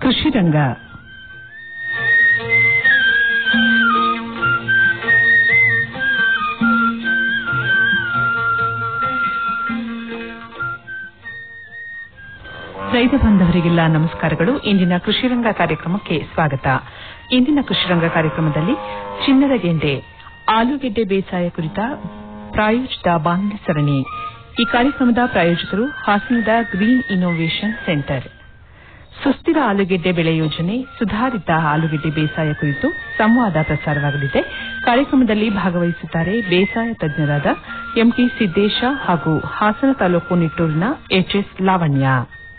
ಕೃಷಿ ರಂಗ ರೈತ ಬಾಂಧವರಿಗೆಲ್ಲ ನಮಸ್ಕಾರಗಳು ಇಂದಿನ ಕೃಷಿರಂಗ ಕಾರ್ಯಕ್ರಮಕ್ಕೆ ಸ್ವಾಗತ ಇಂದಿನ ಕೃಷಿರಂಗ ಕಾರ್ಯಕ್ರಮದಲ್ಲಿ ಚಿನ್ನದ ಗೆಂಡೆ ಆಲೂಗೆಡ್ಡೆ ಬೇಸಾಯ ಕುರಿತ ಪ್ರಾಯೋಜಿತ ಬಾನುಲಿ ಸರಣಿ ಈ ಕಾರ್ಯಕ್ರಮದ ಪ್ರಾಯೋಜಕರು ಹಾಸನದ ಗ್ರೀನ್ ಇನ್ನೋವೇಷನ್ ಸೆಂಟರ್ ಸುಸ್ಥಿರ ಆಲೂಗೆಡ್ಡೆ ಬೆಳೆ ಯೋಜನೆ ಸುಧಾರಿತ ಆಲೂಗೆಡ್ಡೆ ಬೇಸಾಯ ಕುರಿತು ಸಂವಾದ ಪ್ರಸಾರವಾಗಲಿದೆ ಕಾರ್ಯಕ್ರಮದಲ್ಲಿ ಭಾಗವಹಿಸುತ್ತಾರೆ ಬೇಸಾಯ ತಜ್ಞರಾದ ಎಂಟಿ ಸಿದ್ದೇಶ ಹಾಗೂ ಹಾಸನ ತಾಲೂಕು ನಿಟ್ಟೂರಿನ ಎಚ್ಎಸ್ ಲಾವಣ್ಯ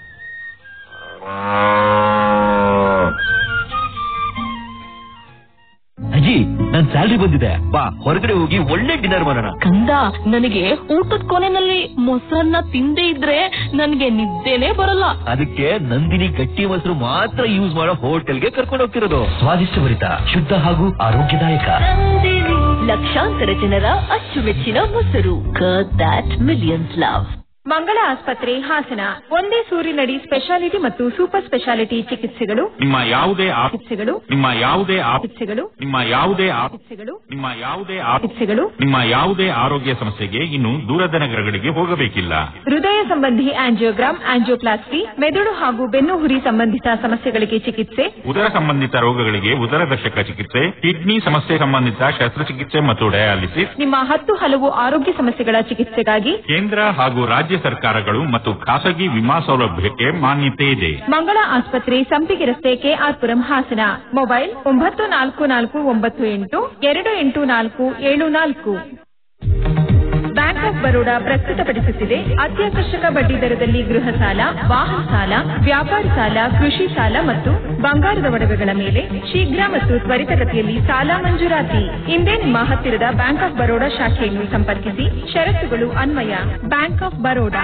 ಅಜ್ಜಿ ನನ್ ಸ್ಯಾಲ್ರಿ ಬಂದಿದೆ ಬಾ ಹೊರಗಡೆ ಹೋಗಿ ಒಳ್ಳೆ ಡಿನ್ನರ್ ಮಾಡೋಣ ಕಂದ ನನಗೆ ಊಟದ ಕೊನೆನಲ್ಲಿ ಮೊಸರನ್ನ ತಿಂದೇ ಇದ್ರೆ ನನಗೆ ನಿದ್ದೆನೆ ಬರಲ್ಲ ಅದಕ್ಕೆ ನಂದಿನಿ ಗಟ್ಟಿ ಮೊಸರು ಮಾತ್ರ ಯೂಸ್ ಮಾಡೋ ಹೋಟೆಲ್ಗೆ ಕರ್ಕೊಂಡು ಹೋಗ್ತಿರೋದು ಸ್ವಾದಿಷ್ಟಭರಿತ ಶುದ್ಧ ಹಾಗೂ ಆರೋಗ್ಯದಾಯಕ ಲಕ್ಷಾಂತರ ಜನರ ಅಚ್ಚುಮೆಚ್ಚಿನ ಮೊಸರು ದಟ್ ಮಿಲಿಯನ್ಸ್ ಲವ್ ಮಂಗಳ ಆಸ್ಪತ್ರೆ ಹಾಸನ ಒಂದೇ ಸೂರಿನಡಿ ಸ್ಪೆಷಾಲಿಟಿ ಮತ್ತು ಸೂಪರ್ ಸ್ಪೆಷಾಲಿಟಿ ಚಿಕಿತ್ಸೆಗಳು ನಿಮ್ಮ ಯಾವುದೇ ಆ- ಚಿಕಿತ್ಸೆಗಳು ನಿಮ್ಮ ಯಾವುದೇ ಆ- ಚಿಕಿತ್ಸೆಗಳು ನಿಮ್ಮ ಯಾವುದೇ ಆ- ಚಿಕಿತ್ಸೆಗಳು ನಿಮ್ಮ ಯಾವುದೇ ಆ- ಚಿಕಿತ್ಸೆಗಳು ನಿಮ್ಮ ಯಾವುದೇ ಆರೋಗ್ಯ ಸಮಸ್ಯೆಗೆ ಇನ್ನು ದೂರದ ನಗರಗಳಿಗೆ ಹೋಗಬೇಕಿಲ್ಲ ಹೃದಯ ಸಂಬಂಧಿ ಆಂಜಿಯೋಗ್ರಾಮ್ ಆಂಜಿಯೋಪ್ಲಾಸ್ಟಿ ಮೆದುಳು ಹಾಗೂ ಬೆನ್ನು ಹುರಿ ಸಂಬಂಧಿತ ಸಮಸ್ಯೆಗಳಿಗೆ ಚಿಕಿತ್ಸೆ ಉದರ ಸಂಬಂಧಿತ ರೋಗಗಳಿಗೆ ಉದರದರ್ಶಕ ಚಿಕಿತ್ಸೆ ಕಿಡ್ನಿ ಸಮಸ್ಯೆ ಸಂಬಂಧಿತ ಶಸ್ತ್ರಚಿಕಿತ್ಸೆ ಮತ್ತು ಡಯಾಲಿಸಿಸ್ ನಿಮ್ಮ ಹತ್ತು ಹಲವು ಆರೋಗ್ಯ ಸಮಸ್ಯೆಗಳ ಚಿಕಿತ್ಸೆಗಾಗಿ ಕೇಂದ್ರ ಹಾಗೂ ರಾಜ್ಯ ಸರ್ಕಾರಗಳು ಮತ್ತು ಖಾಸಗಿ ವಿಮಾ ಸೌಲಭ್ಯಕ್ಕೆ ಮಾನ್ಯತೆ ಇದೆ ಮಂಗಳ ಆಸ್ಪತ್ರೆ ಸಂಪಿಗೆ ರಸ್ತೆ ಕೆಆರ್ಪುರಂ ಹಾಸನ ಮೊಬೈಲ್ ಒಂಬತ್ತು ನಾಲ್ಕು ನಾಲ್ಕು ಒಂಬತ್ತು ಎಂಟು ಎರಡು ಎಂಟು ನಾಲ್ಕು ಏಳು ನಾಲ್ಕು ಬ್ಯಾಂಕ್ ಆಫ್ ಬರೋಡಾ ಪ್ರಸ್ತುತಪಡಿಸುತ್ತಿದೆ ಅತ್ಯಾಕರ್ಷಕ ಬಡ್ಡಿ ದರದಲ್ಲಿ ಗೃಹ ಸಾಲ ವಾಹನ ಸಾಲ ವ್ಯಾಪಾರ ಸಾಲ ಕೃಷಿ ಸಾಲ ಮತ್ತು ಬಂಗಾರದ ಒಡವೆಗಳ ಮೇಲೆ ಶೀಘ್ರ ಮತ್ತು ತ್ವರಿತಗತಿಯಲ್ಲಿ ಸಾಲ ಮಂಜೂರಾತಿ ಇಂದೇ ನಿಮ್ಮ ಹತ್ತಿರದ ಬ್ಯಾಂಕ್ ಆಫ್ ಬರೋಡಾ ಶಾಖೆಯನ್ನು ಸಂಪರ್ಕಿಸಿ ಷರತ್ತುಗಳು ಅನ್ವಯ ಬ್ಯಾಂಕ್ ಆಫ್ ಬರೋಡಾ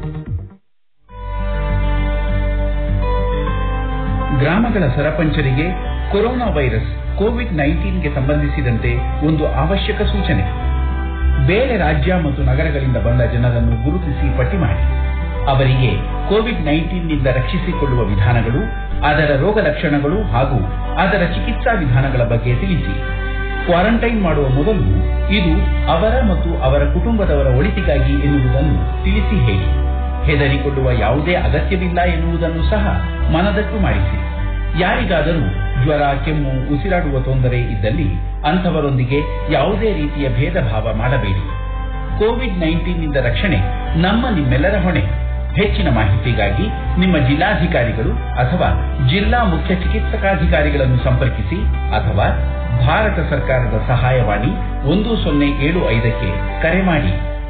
ಗ್ರಾಮಗಳ ಸರಪಂಚರಿಗೆ ಕೊರೋನಾ ವೈರಸ್ ಕೋವಿಡ್ ನೈನ್ಟೀನ್ಗೆ ಸಂಬಂಧಿಸಿದಂತೆ ಒಂದು ಅವಶ್ಯಕ ಸೂಚನೆ ಬೇರೆ ರಾಜ್ಯ ಮತ್ತು ನಗರಗಳಿಂದ ಬಂದ ಜನರನ್ನು ಗುರುತಿಸಿ ಪಟ್ಟಿ ಮಾಡಿ ಅವರಿಗೆ ಕೋವಿಡ್ ನೈನ್ಟೀನ್ನಿಂದ ರಕ್ಷಿಸಿಕೊಳ್ಳುವ ವಿಧಾನಗಳು ಅದರ ರೋಗ ಲಕ್ಷಣಗಳು ಹಾಗೂ ಅದರ ಚಿಕಿತ್ಸಾ ವಿಧಾನಗಳ ಬಗ್ಗೆ ತಿಳಿಸಿ ಕ್ವಾರಂಟೈನ್ ಮಾಡುವ ಮೊದಲು ಇದು ಅವರ ಮತ್ತು ಅವರ ಕುಟುಂಬದವರ ಒಳಿತಿಗಾಗಿ ಎನ್ನುವುದನ್ನು ತಿಳಿಸಿ ಹೇಳಿ ಹೆದರಿಕೊಳ್ಳುವ ಯಾವುದೇ ಅಗತ್ಯವಿಲ್ಲ ಎನ್ನುವುದನ್ನು ಸಹ ಮನದಟ್ಟು ಮಾಡಿಸಿ ಯಾರಿಗಾದರೂ ಜ್ವರ ಕೆಮ್ಮು ಉಸಿರಾಡುವ ತೊಂದರೆ ಇದ್ದಲ್ಲಿ ಅಂಥವರೊಂದಿಗೆ ಯಾವುದೇ ರೀತಿಯ ಭೇದ ಭಾವ ಮಾಡಬೇಡಿ ಕೋವಿಡ್ ನೈನ್ಟೀನ್ನಿಂದ ರಕ್ಷಣೆ ನಮ್ಮ ನಿಮ್ಮೆಲ್ಲರ ಹೊಣೆ ಹೆಚ್ಚಿನ ಮಾಹಿತಿಗಾಗಿ ನಿಮ್ಮ ಜಿಲ್ಲಾಧಿಕಾರಿಗಳು ಅಥವಾ ಜಿಲ್ಲಾ ಮುಖ್ಯ ಚಿಕಿತ್ಸಕಾಧಿಕಾರಿಗಳನ್ನು ಸಂಪರ್ಕಿಸಿ ಅಥವಾ ಭಾರತ ಸರ್ಕಾರದ ಸಹಾಯವಾಣಿ ಒಂದು ಸೊನ್ನೆ ಏಳು ಐದಕ್ಕೆ ಕರೆ ಮಾಡಿ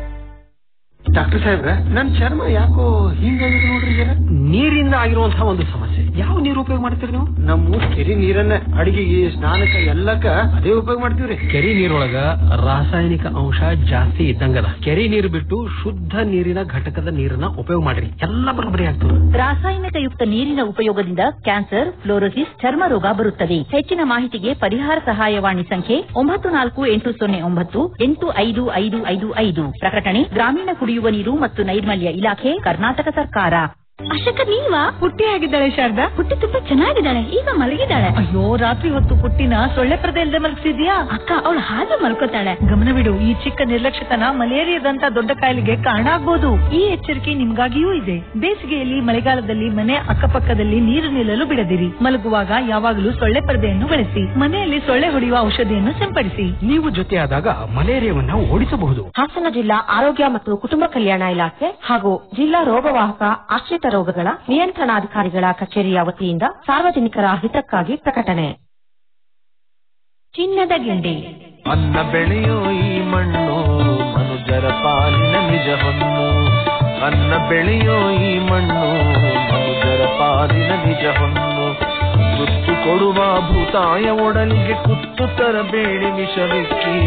ಡಾಕ್ಟರ್ ಸಾಹೇಬ್ರ ನನ್ ಚರ್ಮ ಯಾಕೋ ಹಿಂಗಾಗಿದೆ ನೋಡ್ರಿ ಜರ ನೀರಿಂದ ಆಗಿರುವಂತಹ ಒಂದು ಸಮಸ್ಯೆ ಯಾವ ನೀರು ಉಪಯೋಗ ಮಾಡ್ತೀರಿ ನೀವು ನಮ್ಮ ಕೆರೆ ನೀರನ್ನ ಅಡಿಗೆಗೆ ಸ್ನಾನಕ್ಕ ಎಲ್ಲಕ್ಕ ಅದೇ ಉಪಯೋಗ ಮಾಡ್ತೀವ್ರಿ ಕೆರೆ ನೀರೊಳಗ ರಾಸಾಯನಿಕ ಅಂಶ ಜಾಸ್ತಿ ಇದ್ದಂಗದ ಕೆರೆ ನೀರು ಬಿಟ್ಟು ಶುದ್ಧ ನೀರಿನ ಘಟಕದ ನೀರನ್ನ ಉಪಯೋಗ ಮಾಡ್ರಿ ಎಲ್ಲ ಬರೋಬ್ಬರಿ ಆಗ್ತದೆ ರಾಸಾಯನಿಕ ಯುಕ್ತ ನೀರಿನ ಉಪಯೋಗದಿಂದ ಕ್ಯಾನ್ಸರ್ ಫ್ಲೋರೋಸಿಸ್ ಚರ್ಮ ರೋಗ ಬರುತ್ತದೆ ಹೆಚ್ಚಿನ ಮಾಹಿತಿಗೆ ಪರಿಹಾರ ಸಹಾಯವಾಣಿ ಸಂಖ್ಯೆ ಒಂಬತ್ತು ನಾಲ್ಕು ಎಂಟು ಸೊನ್ನೆ ಒಂಬತ್ತು ಎಂಟು ಐದು ಐದು ಐದು ಐದು ಪ್ರಕಟಣೆ ಗ್ರಾಮೀಣ ಕುಡಿಯುವ ನೀರು ಮತ್ತು ನೈರ್ಮಲ್ಯ ಇಲಾಖೆ ಕರ್ನಾಟಕ ಸರ್ಕಾರ ಅಶಕ ನೀವಾ ಪುಟ್ಟಿ ಆಗಿದ್ದಾಳೆ ಶಾರದಾ ಪುಟ್ಟಿ ತುಂಬಾ ಚೆನ್ನಾಗಿದ್ದಾಳೆ ಈಗ ಮಲಗಿದ್ದಾಳೆ ಅಯ್ಯೋ ರಾತ್ರಿ ಹೊತ್ತು ಪುಟ್ಟಿನ ಸೊಳ್ಳೆ ಪರದೆ ಇಲ್ಲದೆ ಮಲಗಿಸಿದ್ಯಾ ಅಕ್ಕ ಅವಳು ಹಾಗೆ ಮಲ್ಕೋತಾಳೆ ಗಮನವಿಡು ಈ ಚಿಕ್ಕ ನಿರ್ಲಕ್ಷ್ಯತನ ಮಲೇರಿಯಾದಂತ ದೊಡ್ಡ ಕಾಯಿಲೆಗೆ ಕಾರಣ ಆಗ್ಬೋದು ಈ ಎಚ್ಚರಿಕೆ ನಿಮ್ಗಾಗಿಯೂ ಇದೆ ಬೇಸಿಗೆಯಲ್ಲಿ ಮಳೆಗಾಲದಲ್ಲಿ ಮನೆ ಅಕ್ಕಪಕ್ಕದಲ್ಲಿ ನೀರು ನಿಲ್ಲಲು ಬಿಡದಿರಿ ಮಲಗುವಾಗ ಯಾವಾಗಲೂ ಸೊಳ್ಳೆ ಪರದೆಯನ್ನು ಬಳಸಿ ಮನೆಯಲ್ಲಿ ಸೊಳ್ಳೆ ಹೊಡೆಯುವ ಔಷಧಿಯನ್ನು ಸಿಂಪಡಿಸಿ ನೀವು ಜೊತೆಯಾದಾಗ ಮಲೇರಿಯಾವನ್ನ ಓಡಿಸಬಹುದು ಹಾಸನ ಜಿಲ್ಲಾ ಆರೋಗ್ಯ ಮತ್ತು ಕುಟುಂಬ ಕಲ್ಯಾಣ ಇಲಾಖೆ ಹಾಗೂ ಜಿಲ್ಲಾ ರೋಗವಾಹಕ ಆಶ್ರಿತ ರೋಗಗಳ ನಿಯಂತ್ರಣಾಧಿಕಾರಿಗಳ ಕಚೇರಿಯ ವತಿಯಿಂದ ಸಾರ್ವಜನಿಕರ ಹಿತಕ್ಕಾಗಿ ಪ್ರಕಟಣೆ ಚಿನ್ನದ ಗೆಂಡೆ ಅನ್ನ ಬೆಳೆಯೋ ಈ ಮಣ್ಣು ಮನುಜರ ಪಾಲಿನ ನಿಜ ಹೊನ್ನು ಅನ್ನ ಬೆಳೆಯೋ ಈ ಮಣ್ಣು ಮನುಜರ ಪಾಲಿನ ನಿಜ ಹೊನ್ನು ತುತ್ತು ಕೊಡುವ ಭೂತಾಯ ಒಡಲಿಗೆ ಕುತ್ತು ತರಬೇಡಿ ವಿಷವಿಕ್ಕಿ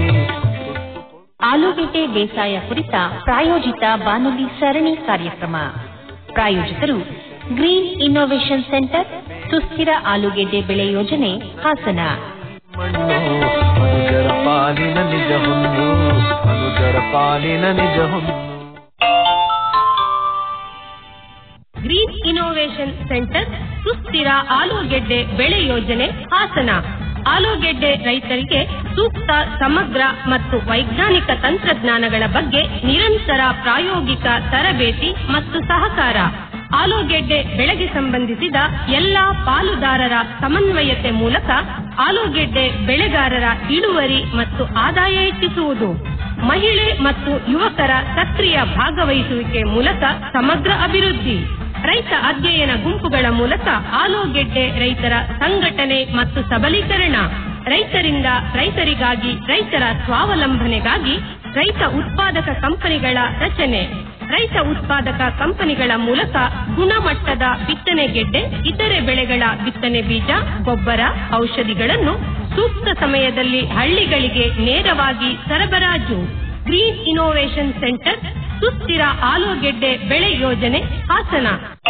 ಆಲೂಗೆಡ್ಡೆ ಬೇಸಾಯ ಕುರಿತ ಪ್ರಾಯೋಜಿತ ಬಾನುಲಿ ಸರಣಿ ಕಾರ್ಯಕ್ರಮ ಪ್ರಾಯೋಜಕರು ಗ್ರೀನ್ ಇನ್ನೋವೇಷನ್ ಸೆಂಟರ್ ಸುಸ್ಥಿರ ಆಲೂಗೆಡ್ಡೆ ಬೆಳೆ ಯೋಜನೆ ಹಾಸನ ಮಣ್ಣು ಮನುಜರ ಪಾಲಿನ ನಿಜ ಹೊನ್ನು ಮನುಜರ ಪಾಲಿನ ನಿಜ ಹೊನ್ನು ಗ್ರೀನ್ ಇನ್ನೋವೇಷನ್ ಇನ್ನೋವೇಷನ್ ಸೆಂಟರ್ ಸುಸ್ಥಿರ ಆಲೂಗೆಡ್ಡೆ ಬೆಳೆ ಯೋಜನೆ ಹಾಸನ ಆಲೂಗೆಡ್ಡೆ ರೈತರಿಗೆ ಸೂಕ್ತ ಸಮಗ್ರ ಮತ್ತು ವೈಜ್ಞಾನಿಕ ತಂತ್ರಜ್ಞಾನಗಳ ಬಗ್ಗೆ ನಿರಂತರ ಪ್ರಾಯೋಗಿಕ ತರಬೇತಿ ಮತ್ತು ಸಹಕಾರ ಆಲೂಗೆಡ್ಡೆ ಬೆಳೆಗೆ ಸಂಬಂಧಿಸಿದ ಎಲ್ಲಾ ಪಾಲುದಾರರ ಸಮನ್ವಯತೆ ಮೂಲಕ ಆಲೂಗೆಡ್ಡೆ ಬೆಳೆಗಾರರ ಇಳುವರಿ ಮತ್ತು ಆದಾಯ ಹೆಚ್ಚಿಸುವುದು ಮಹಿಳೆ ಮತ್ತು ಯುವಕರ ಸಕ್ರಿಯ ಭಾಗವಹಿಸುವಿಕೆ ಮೂಲಕ ಸಮಗ್ರ ಅಭಿವೃದ್ಧಿ ರೈತ ಅಧ್ಯಯನ ಗುಂಪುಗಳ ಮೂಲಕ ಆಲೂಗೆಡ್ಡೆ ರೈತರ ಸಂಘಟನೆ ಮತ್ತು ಸಬಲೀಕರಣ ರೈತರಿಂದ ರೈತರಿಗಾಗಿ ರೈತರ ಸ್ವಾವಲಂಬನೆಗಾಗಿ ರೈತ ಉತ್ಪಾದಕ ಕಂಪನಿಗಳ ರಚನೆ ರೈತ ಉತ್ಪಾದಕ ಕಂಪನಿಗಳ ಮೂಲಕ ಗುಣಮಟ್ಟದ ಬಿತ್ತನೆ ಗೆಡ್ಡೆ ಇತರೆ ಬೆಳೆಗಳ ಬಿತ್ತನೆ ಬೀಜ ಗೊಬ್ಬರ ಔಷಧಿಗಳನ್ನು ಸೂಕ್ತ ಸಮಯದಲ್ಲಿ ಹಳ್ಳಿಗಳಿಗೆ ನೇರವಾಗಿ ಸರಬರಾಜು ಗ್ರೀನ್ ಇನ್ನೋವೇಷನ್ ಸೆಂಟರ್ ಸುಸ್ಥಿರ ಆಲೂಗೆಡ್ಡೆ ಬೆಳೆ ಯೋಜನೆ ಹಾಸನ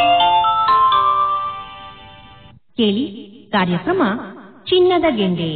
ಕೇಳಿ ಕಾರ್ಯಕ್ರಮ ಚಿನ್ನದ ಗೆಂಡೆ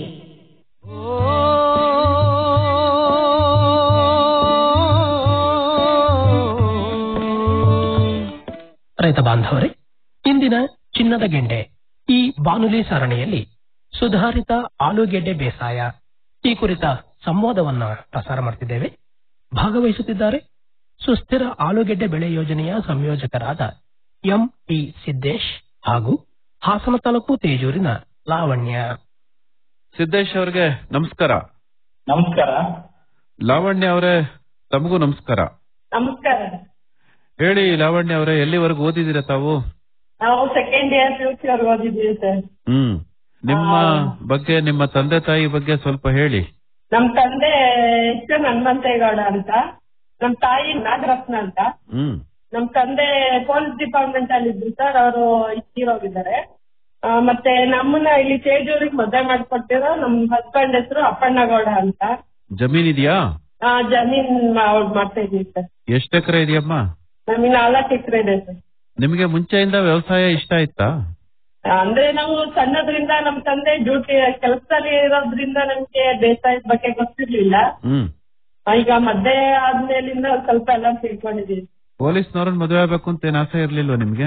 ರೈತ ಬಾಂಧವರೇ ಇಂದಿನ ಚಿನ್ನದ ಗೆಂಡೆ ಈ ಬಾನುಲಿ ಸರಣಿಯಲ್ಲಿ ಸುಧಾರಿತ ಆಲೂಗೆಡ್ಡೆ ಬೇಸಾಯ ಈ ಕುರಿತ ಸಂವಾದವನ್ನ ಪ್ರಸಾರ ಮಾಡ್ತಿದ್ದೇವೆ ಭಾಗವಹಿಸುತ್ತಿದ್ದಾರೆ ಸುಸ್ಥಿರ ಆಲೂಗೆಡ್ಡೆ ಬೆಳೆ ಯೋಜನೆಯ ಸಂಯೋಜಕರಾದ ಎಂ ಟಿ ಸಿದ್ದೇಶ್ ಹಾಗೂ ಹಾಸನ ತಾಲೂಕು ತೇಜೂರಿನ ಲಾವಣ್ಯ ಸಿದ್ದೇಶ್ ಅವ್ರಿಗೆ ನಮಸ್ಕಾರ ನಮಸ್ಕಾರ ಲಾವಣ್ಯ ಅವರೇ ತಮಗೂ ನಮಸ್ಕಾರ ನಮಸ್ಕಾರ ಹೇಳಿ ಲಾವಣ್ಯ ಅವರೇ ಎಲ್ಲಿವರೆಗೂ ಓದಿದ್ದೀರಾ ತಾವು ನಾವು ಸೆಕೆಂಡ್ ಇಯರ್ ಫ್ಯೂಚರ್ ಓದಿದ್ದೀವಿ ಸರ್ ಹ್ಮ್ ನಿಮ್ಮ ಬಗ್ಗೆ ನಿಮ್ಮ ತಂದೆ ತಾಯಿ ಬಗ್ಗೆ ಸ್ವಲ್ಪ ಹೇಳಿ ನಮ್ ತಂದೆ ಎಸ್ ಎನ್ ಹನುಮಂತೇಗೌಡ ಅಂತ ನಮ್ ತಾಯಿ ನಾಗರತ್ನ ಅಂತ ಹ್ಮ್ ನಮ್ ತಂದೆ ಪೊಲೀಸ್ ಡಿಪಾರ್ಟ್ಮೆಂಟ್ ಅಲ್ಲಿ ಇದ್ರು ಸರ್ ಅವರು ತೀರೋಗಿದ್ದಾರೆ ಆ, ಮತ್ತೆ ನಮ್ಮನ್ನ ಇಲ್ಲಿ ತೇಜೂರಿಗೆ ಮದುವೆ ಮಾಡ್ಕೊಟ್ಟಿರೋ ನಮ್ ಹಸ್ಬೆಂಡ್ ಹೆಸರು ಅಪ್ಪಣ್ಣಗೌಡ ಅಂತ ಜಮೀನ್ ಇದೆಯಾ ಆ, ಜಮೀನ್ ಮಾ- ಮಾಡ್ತಾ ಇದೀವಿ ಸರ್ ಎಷ್ಟು ಎಕರೆ ಇದೆಯಮ್ಮ ನಮಗೆ ನಾಲ್ಕು ಎಕರೆ ಇದೆ ಸರ್ ನಿಮಗೆ ಮುಂಚೆಯಿಂದ ವ್ಯವಸಾಯ ಇಷ್ಟ ಆಯ್ತಾ ಅಂದ್ರೆ ನಾವು ಸಣ್ಣದ್ರಿಂದ ನಮ್ ತಂದೆ ಡ್ಯೂಟಿ ಕೆಲಸದಲ್ಲಿ ಇರೋದ್ರಿಂದ ನಮ್ಗೆ ಬೇಸಾಯದ ಬಗ್ಗೆ ಗೊತ್ತಿರ್ಲಿಲ್ಲ ಹ್ಮ್ ಈಗ ಮದ್ವೆ ಆದ್ಮೇಲಿಂದ ಒಂದ್ ಸ್ವಲ್ಪ ಎಲ್ಲ ತಿಳ್ಕೊಂಡಿದೀವಿ ಪೊಲೀಸ್ನವ್ರನ್ನ ಮದುವೆ ಆಗ್ಬೇಕು ಅಂತ ಏನ್ ಆಸೆ ಇರ್ಲಿಲ್ವಾ ನಿಮ್ಗೆ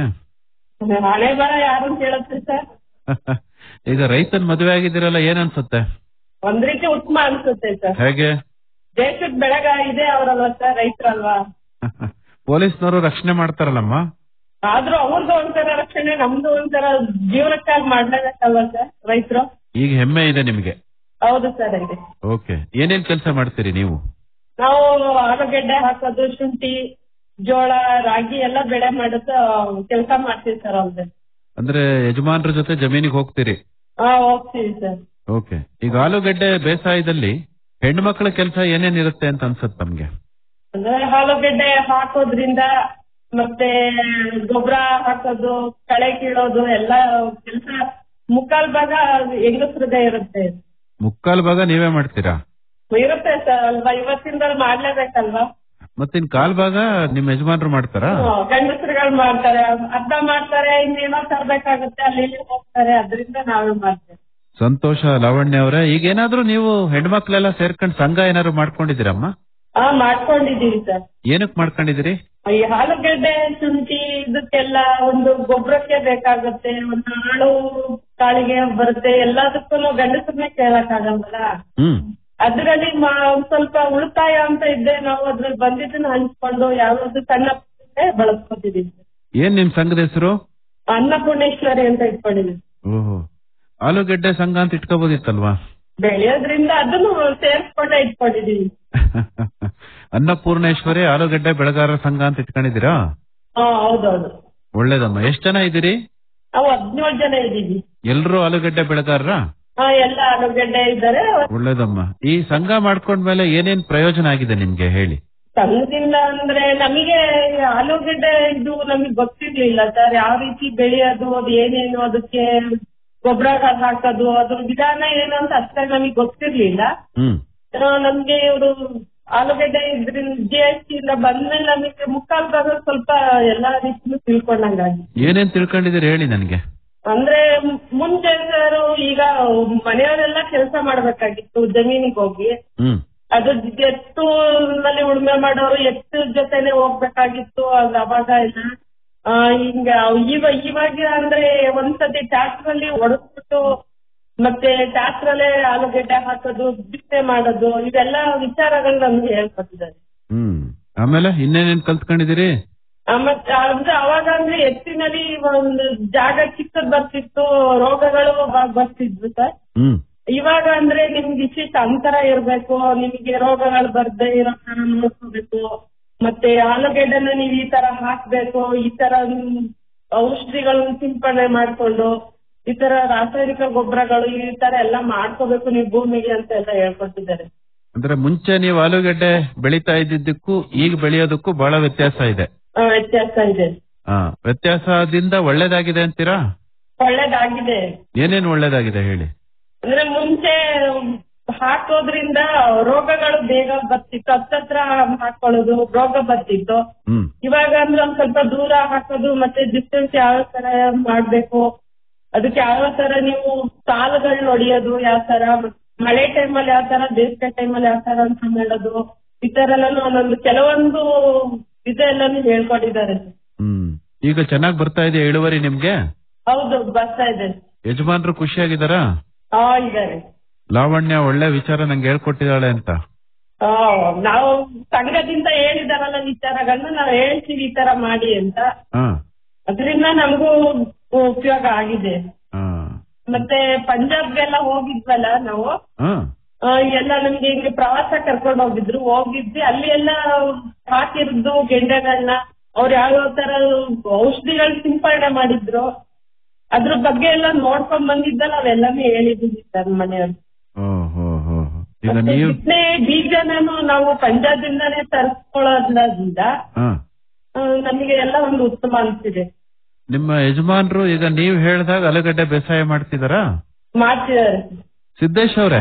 ಹಳೆ ಬರ ಯಾರು ಕೇಳುತ್ತೆ ಸರ್ ಈಗ ರೈತನ್ ಮದುವೆ ಆಗಿದ್ದೀರಲ್ಲ ಏನ್ ಅನ್ಸುತ್ತೆ ಒಂದ್ ರೀತಿ ಉತ್ತಮ ಅನ್ಸುತ್ತೆ ಸರ್ ಹೇಗೆ ದೇಶದ ಬೆಳಗ ಇದೆ ಅವರಲ್ವಾ ಸರ್ ರೈತರಲ್ವಾ ಪೊಲೀಸ್ನವರು ರಕ್ಷಣೆ ಮಾಡ್ತಾರಲ್ಲಮ್ಮ ಆದ್ರೂ ಅವ್ರದ್ದು ಒಂಥರ ರಕ್ಷಣೆ ನಮ್ದು ಒಂಥರ ಜೀವನಕ್ಕಾಗಿ ಮಾಡ್ಲೇಬೇಕಲ್ವಾ ಸರ್ ರೈತರು ಈಗ ಹೆಮ್ಮೆ ಇದೆ ನಿಮ್ಗೆ ಹೌದು ಸರ್ ಇದೆ ಓಕೆ ಏನೇನ್ ಕೆಲಸ ಮಾಡ್ತೀರಿ ನೀವು ನಾವು ಆಲೂಗೆಡ್ಡೆ ಹಾಕೋದು ಶುಂಠಿ ಜೋಳ ರಾಗಿ ಎಲ್ಲ ಬೆಳೆ ಮಾಡೋದು ಕೆಲಸ ಮಾಡ್ತೀವಿ ಸರ್ ಅವ್ರದ್ದು ಅಂದ್ರೆ ಯಜಮಾನ್ರ ಜೊತೆ ಜಮೀನಿಗೆ ಹೋಗ್ತೀರಿ ಹಾ ಹೋಗ್ತೀವಿ ಸರ್ ಓಕೆ ಈಗ ಆಲೂಗಡ್ಡೆ ಬೇಸಾಯದಲ್ಲಿ ಹೆಣ್ಮಕ್ಳ ಕೆಲಸ ಏನೇನ್ ಇರುತ್ತೆ ಅಂತ ಅನ್ಸುತ್ತೆ ನಮ್ಗೆ ಅಂದ್ರೆ ಆಲೂಗೆಡ್ಡೆ ಹಾಕೋದ್ರಿಂದ ಮತ್ತೆ ಗೊಬ್ಬರ ಹಾಕೋದು ಕಳೆ ಕೀಳೋದು ಎಲ್ಲ ಕೆಲಸ ಮುಕ್ಕಾಲ್ ಭಾಗ ಹೆಂಗಸ್ರದೇ ಇರುತ್ತೆ ಮುಕ್ಕಾಲ್ ಭಾಗ ನೀವೇ ಮಾಡ್ತೀರಾ ಇರುತ್ತೆ ಸರ್ ಅಲ್ವಾ ಇವತ್ತಿಂದ ಮಾಡ್ಲೇಬೇಕಲ್ವಾ ಮತ್ತಿನ್ ಕಾಲ್ ಭಾಗ ನಿಮ್ ಯಜಮಾನ್ರು ಮಾಡ್ತಾರಾ ಹ್ಮ್, ಗಂಡಸ್ರುಗಳು ಮಾಡ್ತಾರೆ ಅರ್ಧ ಮಾಡ್ತಾರೆ ಇನ್ನೇನೋ ತರ್ಬೇಕಾಗುತ್ತೆ ಅಲ್ಲಿ ಇಲ್ಲಿ ಹೋಗ್ತಾರೆ ಅದರಿಂದ ನಾವೇ ಮಾಡ್ತೇವೆ ಸಂತೋಷ ಲಾವಣ್ಯ ಅವರೇ ಈಗ ಏನಾದ್ರೂ ನೀವು ಹೆಣ್ಮಕ್ಳೆಲ್ಲ ಸೇರ್ಕೊಂಡ್ ಸಂಘ ಏನಾದ್ರು ಮಾಡ್ಕೊಂಡಿದ್ದೀರಮ್ಮ ಹಾ ಮಾಡ್ಕೊಂಡಿದೀವಿ ಸರ್ ಏನಕ್ ಮಾಡ್ಕೊಂಡಿದ್ದೀರಿ ಈ ಆಲೂಗೆಡ್ಡೆ ಶುಂಠಿ ಇದಕ್ಕೆಲ್ಲ ಒಂದು ಗೊಬ್ಬರಕ್ಕೆ ಬೇಕಾಗುತ್ತೆ ಒಂದು ಆಳು ಕಾಳಿಗೆ ಬರುತ್ತೆ ಎಲ್ಲದಕ್ಕೂ ಗಂಡಸರನ್ನೇ ಕೇಳಕ್ಕಾಗಲ್ವಲ್ಲ ಹ್ಮ್ ಅದರಲ್ಲಿ ಒಂದ್ ಸ್ವಲ್ಪ ಉಳಿತಾಯ ಅಂತ ಇದ್ದೆ ನಾವು ಅದ್ರಲ್ಲಿ ಬಂದಿದ್ದನ್ನ ಹಂಚ್ಕೊಂಡು ಯಾವ್ದು ಸಣ್ಣ ಪುಟ್ಟಕ್ಕೆ ಬಳಸ್ಕೊತಿದೀವಿ ಏನ್ ನಿಮ್ ಸಂಘದ ಹೆಸರು ಅನ್ನಪೂರ್ಣೇಶ್ವರಿ ಅಂತ ಇಟ್ಕೊಂಡಿದೀವಿ ಓಹೋ ಆಲೂಗೆಡ್ಡೆ ಸಂಘ ಅಂತ ಇಟ್ಕೋಬೋದಿತ್ತಲ್ವಾ ಬೆಳೆಯೋದ್ರಿಂದ ಅದನ್ನು ಸೇರ್ಸ್ಕೊಂಡೇ ಇಟ್ಕೊಂಡಿದೀವಿ ಅನ್ನಪೂರ್ಣೇಶ್ವರಿ ಆಲೂಗೆಡ್ಡೆ ಬೆಳೆಗಾರರ ಸಂಘ ಅಂತ ಇಟ್ಕೊಂಡಿದ್ದೀರಾ ಹಾ ಹೌದೌದು ಒಳ್ಳೇದಮ್ಮ ಎಷ್ಟ್ ಜನ ಇದ್ದೀರಿ ನಾವು ಹದಿನೇಳು ಜನ ಇದ್ದೀವಿ ಎಲ್ರೂ ಆಲೂಗೆಡ್ಡೆ ಬೆಳೆಗಾರರ ಹಾ ಎಲ್ಲ ಆಲೂಗೆಡ್ಡೆ ಇದ್ದಾರೆ ಒಳ್ಳೇದಮ್ಮ ಈ ಸಂಘ ಮಾಡ್ಕೊಂಡ್ಮೇಲೆ ಏನೇನ್ ಪ್ರಯೋಜನ ಆಗಿದೆ ನಿಮ್ಗೆ ಹೇಳಿ ಸಂಘದಿಂದ ಅಂದ್ರೆ ನಮಗೆ ಆಲೂಗೆಡ್ಡೆ ಇದು ನಮಗೆ ಗೊತ್ತಿರ್ಲಿಲ್ಲ ಸರ್ ಯಾವ ರೀತಿ ಬೆಳೆಯೋದು ಅದು ಏನೇನು ಅದಕ್ಕೆ ಗೊಬ್ಬರಗಳು ಹಾಕೋದು ಅದ್ರ ವಿಧಾನ ಏನು ಅಂತ ಅಷ್ಟಾಗಿ ನಮಗೆ ಗೊತ್ತಿರ್ಲಿಲ್ಲ ಹ್ಮ್ ಆ, ನಮ್ಗೆ ಇವರು ಆಲೂಗೆಡ್ಡೆ ಇದ್ರಿಂದ ಜಿ ಎಸ್ ಟಿ ಇಂದ ಬಂದ್ಮೇಲೆ ನಮಗೆ ಮುಕ್ಕಾಲ್ ಭಾಗ ಸ್ವಲ್ಪ ಎಲ್ಲಾ ರೀತಿನೂ ತಿಳ್ಕೊಂಡಂಗಾಗಿ ಏನೇನ್ ತಿಳ್ಕೊಂಡಿದ್ದೀರಿ ಹೇಳಿ ನನ್ಗೆ ಅಂದ್ರೆ ಮು- ಮುಂಚೆ ಸರ್ ಈಗ ಮನೆಯವರೆಲ್ಲ ಕೆಲಸ ಮಾಡ್ಬೇಕಾಗಿತ್ತು ಜಮೀನಿಗೆ ಹೋಗಿ ಹ್ಮ್ ಅದು ಎತ್ತು ನಲ್ಲಿ ಉಳುಮೆ ಮಾಡೋರು ಎತ್ತು ಜೊತೆನೆ ಹೋಗ್ಬೇಕಾಗಿತ್ತು ಅದು ಅವಾಗ ಇಲ್ಲ ಆ, ಹಿಂಗ ಇವ ಇವಾಗ ಅಂದ್ರೆ ಒಂದ್ಸತಿ ಟ್ಯಾಕ್ಟರ್ ಅಲ್ಲಿ ಹೊಡೆದ್ಬಿಟ್ಟು ಮತ್ತೆ ಟ್ಯಾಕ್ಟರ್ ಅಲ್ಲೇ ಆಲೂಗೆಡ್ಡೆ ಹಾಕೋದು ಬಿತ್ತನೆ ಮಾಡೋದು ಇವೆಲ್ಲ ವಿಚಾರಗಳು ನಮ್ಗೆ ಹೇಳ್ಕೊಟ್ಟಿದ್ದಾರೆ ಹ್ಮ್ ಆಮೇಲೆ ಇನ್ನೇನೇನ್ ಕಲ್ತ್ಕೊಂಡಿದ್ದೀರಿ ಆ, ಮತ್ತೆ ಅಂದ್ರೆ ಅವಾಗ ಅಂದ್ರೆ ಎತ್ತಿನಲ್ಲಿ ಒಂದು ಜಾಗ ಚಿಕ್ಕದ್ ಬರ್ತಿತ್ತು ರೋಗಗಳು ಬ- ಬರ್ತಿದ್ವು ಸರ್ ಹ್ಮ್ ಇವಾಗ ಅಂದ್ರೆ ನಿಮ್ಗೆ ಇಷ್ಟಿಷ್ಟು ಅಂತರ ಇರ್ಬೇಕು ನಿಮಗೆ ರೋಗಗಳು ಬರ್ದೇ ಇರೋ ತರ ನೋಡ್ಕೋಬೇಕು ಮತ್ತೆ ಆಲೂಗೆಡ್ಡೆನ ನೀವು ಈ ತರ ಹಾಕ್ಬೇಕು ಈ ತರ ಔಷಧಿಗಳನ್ನ ಸಿಂಪಡಣೆ ಮಾಡ್ಕೊಂಡು ಈ ತರ ರಾಸಾಯನಿಕ ಗೊಬ್ಬರಗಳು ಈ ತರ ಎಲ್ಲ ಮಾಡ್ಕೋಬೇಕು ನೀವು ಭೂಮಿಗೆ ಅಂತ ಎಲ್ಲ ಹೇಳ್ಕೊಟ್ಟಿದ್ದಾರೆ ಅಂದ್ರೆ ಮುಂಚೆ ನೀವು ಆಲೂಗಡ್ಡೆ ಬೆಳೀತಾ ಇದ್ದಿದ್ದಕ್ಕೂ ಈಗ ಬೆಳೆಯೋದಕ್ಕೂ ಬಹಳ ವ್ಯತ್ಯಾಸ ಇದೆ ಆ, ವ್ಯತ್ಯಾಸ ಇದೆ ಹಾ ವ್ಯತ್ಯಾಸದಿಂದ ಒಳ್ಳೇದಾಗಿದೆ ಅಂತೀರಾ ಒಳ್ಳೇದಾಗಿದೆ ಏನೇನ್ ಒಳ್ಳೇದಾಗಿದೆ ಹೇಳಿ ಅಂದ್ರೆ ಮುಂಚೆ ಹಾಕೋದ್ರಿಂದ ರೋಗಗಳು ಬೇಗ ಬರ್ತಿತ್ತು ಹತ್ತತ್ರ ಹಾಕೊಳ್ಳೋದು ರೋಗ ಬರ್ತಿತ್ತು ಹ್ಮ್ ಇವಾಗ ಅಂದ್ರೆ ಒಂದ್ ಸ್ವಲ್ಪ ದೂರ ಹಾಕೋದು ಮತ್ತೆ ಡಿಸ್ಟೆನ್ಸ್ ಯಾವ ತರ ಮಾಡ್ಬೇಕು ಅದಕ್ಕೆ ಯಾವ ತರ ನೀವು ಸಾಲುಗಳನ್ನ ಹೊಡಿಯೋದು ಯಾವ ತರ ಮಳೆ ಟೈಮಲ್ಲಿ ಯಾವ ತರ ಬೇಸಿಗೆ ಟೈಮಲ್ಲಿ ಯಾವ ತರ ಅಂತ ಮಾಡೋದು ಈ ತರ ಎಲ್ಲ ಒಂದೊಂದು ಕೆಲವೊಂದು ಇದೆಲ್ಲಾನು ಹೇಳ್ಕೊಟ್ಟಿದ್ದಾರೆ ಹ್ಮ್ ಈಗ ಚೆನ್ನಾಗ್ ಬರ್ತಾ ಇದೆ ಇಳುವರಿ ನಿಮ್ಗೆ ಹೌದು ಬರ್ತಾ ಇದೆ ಯಜಮಾನ್ರು ಖುಷಿಯಾಗಿದ್ದಾರಾ ಹಾ ಇದ್ದಾರೆ ಲಾವಣ್ಯ ಒಳ್ಳೆ ವಿಚಾರ ನಂಗೆ ಹೇಳ್ಕೊಟ್ಟಿದ್ದಾಳೆ ಅಂತ ಆ, ನಾವು ಸಂಘದಿಂದ ಹೇಳಿದಾರಲ್ಲ ವಿಚಾರಗಳನ್ನ ನಾವು ಹೇಳ್ತೀವಿ ಈ ತರ ಮಾಡಿ ಅಂತ ಹಾ ಅದರಿಂದ ನಮಗೂ ಉಪಯೋಗ ಆಗಿದೆ ಹಾ ಮತ್ತೆ ಪಂಜಾಬ್ಗೆಲ್ಲ ಹೋಗಿದ್ವಲ್ಲ ನಾವು ಹಾ ಆ, ಎಲ್ಲ ನಮ್ಗೆ ಹಿಂಗೆ ಪ್ರವಾಸ ಕರ್ಕೊಂಡು ಹೋಗಿದ್ರು ಹೋಗಿದ್ವಿ ಅಲ್ಲಿ ಎಲ್ಲ ಹಾಕಿರ್ದು ಗೆಂಡೆಗಳನ್ನ ಅವ್ರು ಯಾವ್ಯಾವ ತರ ಔಷಧಿಗಳು ಸಿಂಪಡಣೆ ಮಾಡಿದ್ರು ಅದ್ರ ಬಗ್ಗೆ ಎಲ್ಲ ನೋಡ್ಕೊಂಡ್ ಬಂದಿದ್ದಲ್ಲ ಅವೆಲ್ಲಾನು ಹೇಳಿದೀವಿ ಸರ್ ಮನೆಯವ್ರು ಓ ಹೋ ಹೋ ಹೋ. ಈಗ ಮತ್ತೆ ನೀವು ಬಿತ್ತನೆ ಬೀಜನೂ ನಾವು ಪಂಜಾಬ್ದಿಂದಾನೇ ತರಿಸ್ಕೊಳ್ಳೋದ್ರಿಂದ ಹಾ ಆ, ನಮಗೆ ಎಲ್ಲ ಒಂದು ಉತ್ತಮ ಅನ್ಸಿದೆ ನಿಮ್ಮ ಯಜಮಾನ್ರು ಈಗ ನೀವು ಹೇಳ್ದಾಗ ಆಲೂಗಡ್ಡೆ ಬೇಸಾಯ ಮಾಡ್ತಿದಾರಾ ಮಾಡ್ತಿದ್ದಾರೆ ಸಿದ್ದೇಶ್ ಅವ್ರೆ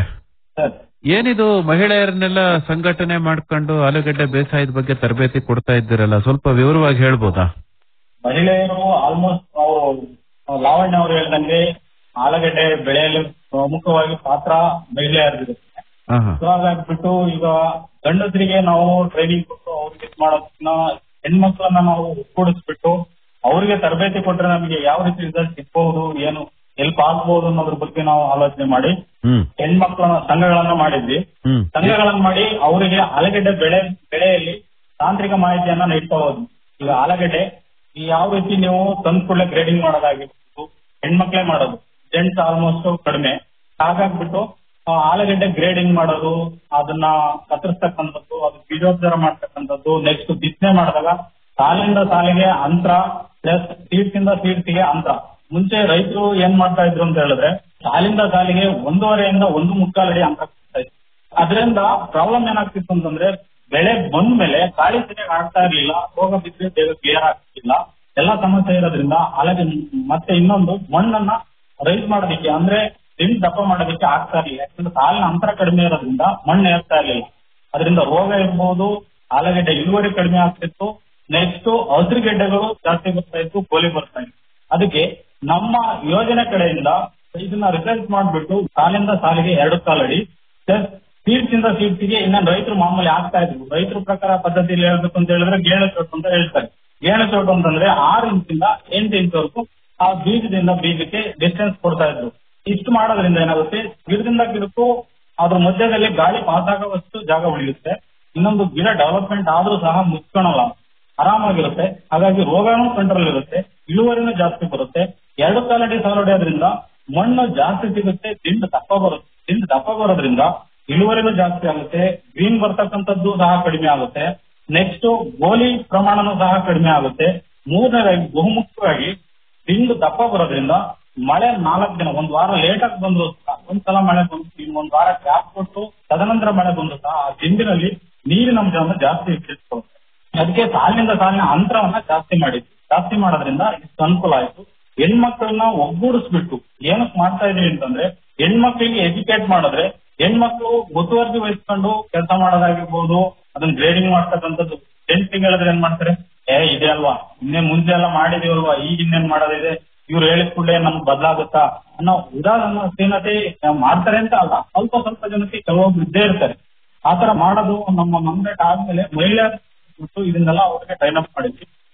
ಏನಿದು ಮಹಿಳೆಯರನ್ನೆಲ್ಲ ಸಂಘಟನೆ ಮಾಡ್ಕೊಂಡು ಆಲೂಗಡ್ಡೆ ಬೇಸಾಯದ ಬಗ್ಗೆ ತರಬೇತಿ ಕೊಡ್ತಾ ಇದ್ದೀರಲ್ಲ ಸ್ವಲ್ಪ ವಿವರವಾಗಿ ಹೇಳ್ಬೋದಾ ಮಹಿಳೆಯರು ಆಲ್ಮೋಸ್ಟ್ ಅವರು ಲಾವಣ್ಯ ಅವರು ಹೇಳ್ದಂಗೆ ಆಲೂಗಡ್ಡೆ ಬೆಳೆಯಲು ಪ್ರಮುಖವಾಗಿ ಪಾತ್ರ ಮಹಿಳೆಯರಿರುತ್ತೆ ಹಾ ಹಾ ಸೊ ಹಾಗಾಗ್ಬಿಟ್ಟು ಈಗ ಗಂಡಸರಿಗೆ ನಾವು ಟ್ರೈನಿಂಗ್ ಕೊಟ್ಟು ಅವ್ರಿಗೆ ಇದು ಮಾಡೋದನ್ನ ಹೆಣ್ಮಕ್ಳನ್ನ ನಾವು ಒಗ್ಗೂಡಿಸ್ಬಿಟ್ಟು ಅವ್ರಿಗೆ ತರಬೇತಿ ಕೊಟ್ರೆ ನಮಗೆ ಯಾವ ರೀತಿ ರಿಸಲ್ಟ್ ಸಿಗ್ಬಹುದು ಏನು ಹೆಲ್ಪ್ ಆಗ್ಬಹುದು ಅನ್ನೋದ್ರ ಬಗ್ಗೆ ನಾವು ಆಲೋಚನೆ ಮಾಡಿ ಹ್ಮ್ ಹೆಣ್ಮಕ್ಳ ಸಂಘಗಳನ್ನ ಮಾಡಿದ್ವಿ ಹ್ಮ್ ಸಂಘಗಳನ್ನ ಮಾಡಿ ಅವರಿಗೆ ಆಲೂಗಡ್ಡೆ ಬೆಳೆ ಬೆಳೆಯಲ್ಲಿ ತಾಂತ್ರಿಕ ಮಾಹಿತಿಯನ್ನ ನೀಡ್ತಾ ಹೋದ್ವಿ ಈಗ ಆಲೂಗಡ್ಡೆ ಈ ಯಾವ ರೀತಿ ನೀವು ತಂದ್ ಕೂಡಲೇ ಗ್ರೇಡಿಂಗ್ ಮಾಡೋದಾಗಿರ್ಬೋದು ಹೆಣ್ಮಕ್ಳೇ ಮಾಡೋದು ಜೆಂಟ್ಸ್ ಆಲ್ಮೋಸ್ಟ್ ಕಡಿಮೆ ಹಾಗಾಗ್ಬಿಟ್ಟು ಆ, ಆಲೂಗಡ್ಡೆ ಗ್ರೇಡಿಂಗ್ ಮಾಡೋದು ಅದನ್ನ ಕತ್ತರಿಸ್ತಕ್ಕಂಥದ್ದು ಅದು ಬೀಜೋಪಚಾರ ಮಾಡ್ತಕ್ಕಂಥದ್ದು ನೆಕ್ಸ್ಟ್ ಬಿತ್ತನೆ ಮಾಡಿದಾಗ ಸಾಲಿಂದ ಸಾಲಿಗೆ ಅಂತರ ಪ್ಲಸ್ ಸೀಡ್ಸಿಂದ ಸೀಡ್ಸಿಗೆ ಅಂತರ ಮುಂಚೆ ರೈತರು ಏನ್ ಮಾಡ್ತಾ ಇದ್ರು ಅಂತ ಹೇಳಿದ್ರೆ ಸಾಲಿಂದ ಸಾಲಿಗೆ ಒಂದೂವರೆಯಿಂದ ಒಂದು ಮುಕ್ಕಾಲು ಅಡಿ ಅಂತರ ಕೊಡ್ತಾ ಇದ್ರು ಅದರಿಂದ ಪ್ರಾಬ್ಲಮ್ ಏನಾಗ್ತಿತ್ತು ಅಂತಂದ್ರೆ ಬೆಳೆ ಬಂದ ಮೇಲೆ ಗಾಳಿ ಸರಿಯಾಗಿ ಆಗ್ತಾ ಇರ್ಲಿಲ್ಲ ರೋಗ ಬಿದ್ದರೆ ಬೇಗ ಕ್ಲಿಯರ್ ಆಗ್ತಿಲ್ಲ ಎಲ್ಲ ಸಮಸ್ಯೆ ಇರೋದ್ರಿಂದ అలాగే ಮತ್ತೆ ಇನ್ನೊಂದು ಮಣ್ಣನ್ನ ರೈಸ್ ಮಾಡೋದಕ್ಕೆ ಅಂದ್ರೆ ದಿಂಡ್ ದಪ್ಪ ಮಾಡೋದಕ್ಕೆ ಆಗ್ತಾ ಇರ್ಲಿಲ್ಲ ಯಾಕಂದ್ರೆ ಸಾಲಿನ ಅಂತರ ಕಡಿಮೆ ಇರೋದ್ರಿಂದ ಮಣ್ಣು ಏರ್ತಾ ಇರ್ಲಿಲ್ಲ ಅದರಿಂದ ರೋಗ ಇರ್ಬೋದು ಆಲೂಗಡ್ಡೆ ಇಳುವರಿ ಕಡಿಮೆ ಆಗ್ತಿತ್ತು ನೆಕ್ಸ್ಟ್ ಹಸಿರುಗೆಡ್ಡೆಗಳು ಜಾಸ್ತಿ ಬರ್ತಾ ಇತ್ತು ಗೋಲಿ ಬರ್ತಾ ಇತ್ತು ಅದಕ್ಕೆ ನಮ್ಮ ಯೋಜನೆ ಕಡೆಯಿಂದ ಇದನ್ನ ರಿಸಲ್ಟ್ ಮಾಡ್ಬಿಟ್ಟು ಸಾಲಿಂದ ಸಾಲಿಗೆ ಎರಡು ಕಾಲಡಿ ಪ್ಲಸ್ ಸೀಡ್ಸ್ ಇಂದ ಸೀಡ್ಸ್ಗೆ ಇನ್ನ ರೈತರು ಮಾಮೂಲಿ ಆಗ್ತಾ ಇದ್ರು ರೈತರ ಪ್ರಕಾರ ಪದ್ಧತಿಯಲ್ಲಿ ಹೇಳ್ಬೇಕು ಅಂತ ಹೇಳಿದ್ರೆ ಗೇಣು ಚೋಟು ಅಂತ ಹೇಳ್ತಾರೆ ಗೇಣು ಚೋಟು ಅಂತಂದ್ರೆ ಆರು ಇಂಚಿಂದ ಎಂಟು ಇಂಚ್ವರೆಗೂ ಆ ಬೀಜದಿಂದ ಬೀಜಕ್ಕೆ ಡಿಸ್ಟೆನ್ಸ್ ಕೊಡ್ತಾ ಇದ್ರು ಇಷ್ಟು ಮಾಡೋದ್ರಿಂದ ಏನಾಗುತ್ತೆ ಗಿಡದಿಂದ ಗಿಡಕ್ಕೂ ಅದ್ರ ಮಧ್ಯದಲ್ಲಿ ಗಾಳಿ ಪಾಸ್ ಆಗುವಷ್ಟು ಜಾಗ ಉಳಿಯುತ್ತೆ ಇನ್ನೊಂದು ಗಿಡ ಡೆವಲಪ್ಮೆಂಟ್ ಆದ್ರೂ ಸಹ ಮುಚ್ಕೊಳಲ್ಲ ಆರಾಮಾಗಿರುತ್ತೆ ಹಾಗಾಗಿ ರೋಗಾಣು ಕಂಟ್ರೋಲ್ ಇರುತ್ತೆ ಇಳುವರಿನೂ ಜಾಸ್ತಿ ಬರುತ್ತೆ ಎರಡು ಕಾಲಡಿ ಸಾಲು ಹೊಡೆಯೋದ್ರಿಂದ ಮಣ್ಣು ಜಾಸ್ತಿ ಸಿಗುತ್ತೆ ದಿಂಡು ದಪ್ಪ ಬರುತ್ತೆ ದಿಂಡು ದಪ್ಪ ಬರೋದ್ರಿಂದ ಇಳುವರಿನೂ ಜಾಸ್ತಿ ಆಗುತ್ತೆ ಗ್ರೀನ್ ಬರ್ತಕ್ಕಂಥದ್ದು ಸಹ ಕಡಿಮೆ ಆಗುತ್ತೆ ನೆಕ್ಸ್ಟ್ ಗೋಲಿ ಪ್ರಮಾಣನೂ ಸಹ ಕಡಿಮೆ ಆಗುತ್ತೆ ಮೂರನೇದಾಗಿ ಬಹುಮುಖ್ಯವಾಗಿ ದಿಂಡು ದಪ್ಪ ಬರೋದ್ರಿಂದ ಮಳೆ ನಾಲ್ಕು ದಿನ ಒಂದ್ ವಾರ ಲೇಟ್ ಆಗಿ ಬಂದ್ರು ಸಹ ಒಂದ್ಸಲ ಮಳೆ ಬಂದು ಇನ್ನೊಂದ್ ವಾರ ಗ್ಯಾಪ್ ಕೊಟ್ಟು ತದನಂತರ ಮಳೆ ಬಂದ್ರು ಸಹ ಆ ದಿಂಡಿನಲ್ಲಿ ನೀರಿನ ಅಂಶವನ್ನು ಜಾಸ್ತಿ ಹೆಚ್ಚಿಸ್ಕೊಳ್ಳುತ್ತೆ ಅದಕ್ಕೆ ಸಾಲಿನಿಂದ ಸಾಲಿನ ಅಂತರವನ್ನ ಜಾಸ್ತಿ ಮಾಡಿದ್ವಿ ಜಾಸ್ತಿ ಮಾಡೋದ್ರಿಂದ ಇಷ್ಟು ಅನುಕೂಲ ಆಯ್ತು ಹೆಣ್ಮಕ್ಳನ್ನ ಒಗ್ಗೂಡಿಸ್ಬಿಟ್ಟು ಏನಕ್ ಮಾಡ್ತಾ ಇದೀವಿ ಅಂತಂದ್ರೆ ಹೆಣ್ಮಕ್ಳಿಗೆ ಎಜುಕೇಟ್ ಮಾಡಿದ್ರೆ ಹೆಣ್ಮಕ್ಳು ಮುತುವರ್ಜಿ ವಹಿಸ್ಕೊಂಡು ಕೆಲಸ ಮಾಡೋದಾಗಿರ್ಬೋದು ಅದನ್ನ ಗ್ರೇಡಿಂಗ್ ಮಾಡ್ತಕ್ಕಂಥದ್ದು ಜೆಂಟ್ಸಿಗೆ ಹೇಳಿದ್ರೆ ಏನ್ ಮಾಡ್ತಾರೆ ಏ ಇದೆ ಅಲ್ವಾ ಇನ್ನೇ ಮುಂಚೆ ಎಲ್ಲ ಮಾಡಿದೀವಲ್ವಾ ಈಗ ಇನ್ನೇನ್ ಮಾಡೋದಿದೆ ಇವ್ರು ಹೇಳಿದ ಕೂಡಲೇ ನಮ್ಗೆ ಬದಲಾಗುತ್ತಾ ಅನ್ನೋ ಉದಾಹರಣೀನತೆ ಮಾಡ್ತಾರೆ ಅಂತ ಅಲ್ಲ ಸ್ವಲ್ಪ ಸ್ವಲ್ಪ ಜನಕ್ಕೆ ಕೆಲವೊಬ್ರು ಇದ್ದೇ ಇರ್ತಾರೆ ಆತರ ಮಾಡೋದು ನಮ್ಮ ಮಂಡೇಟ್ ಆದ್ಮೇಲೆ ಮಹಿಳೆಯರು ಬಿಟ್ಟು ಇದನ್ನೆಲ್ಲ ಅವ್ರಿಗೆ ಟ್ರೈನ್ ಅಪ್ ಮಾಡಿದ್ವಿ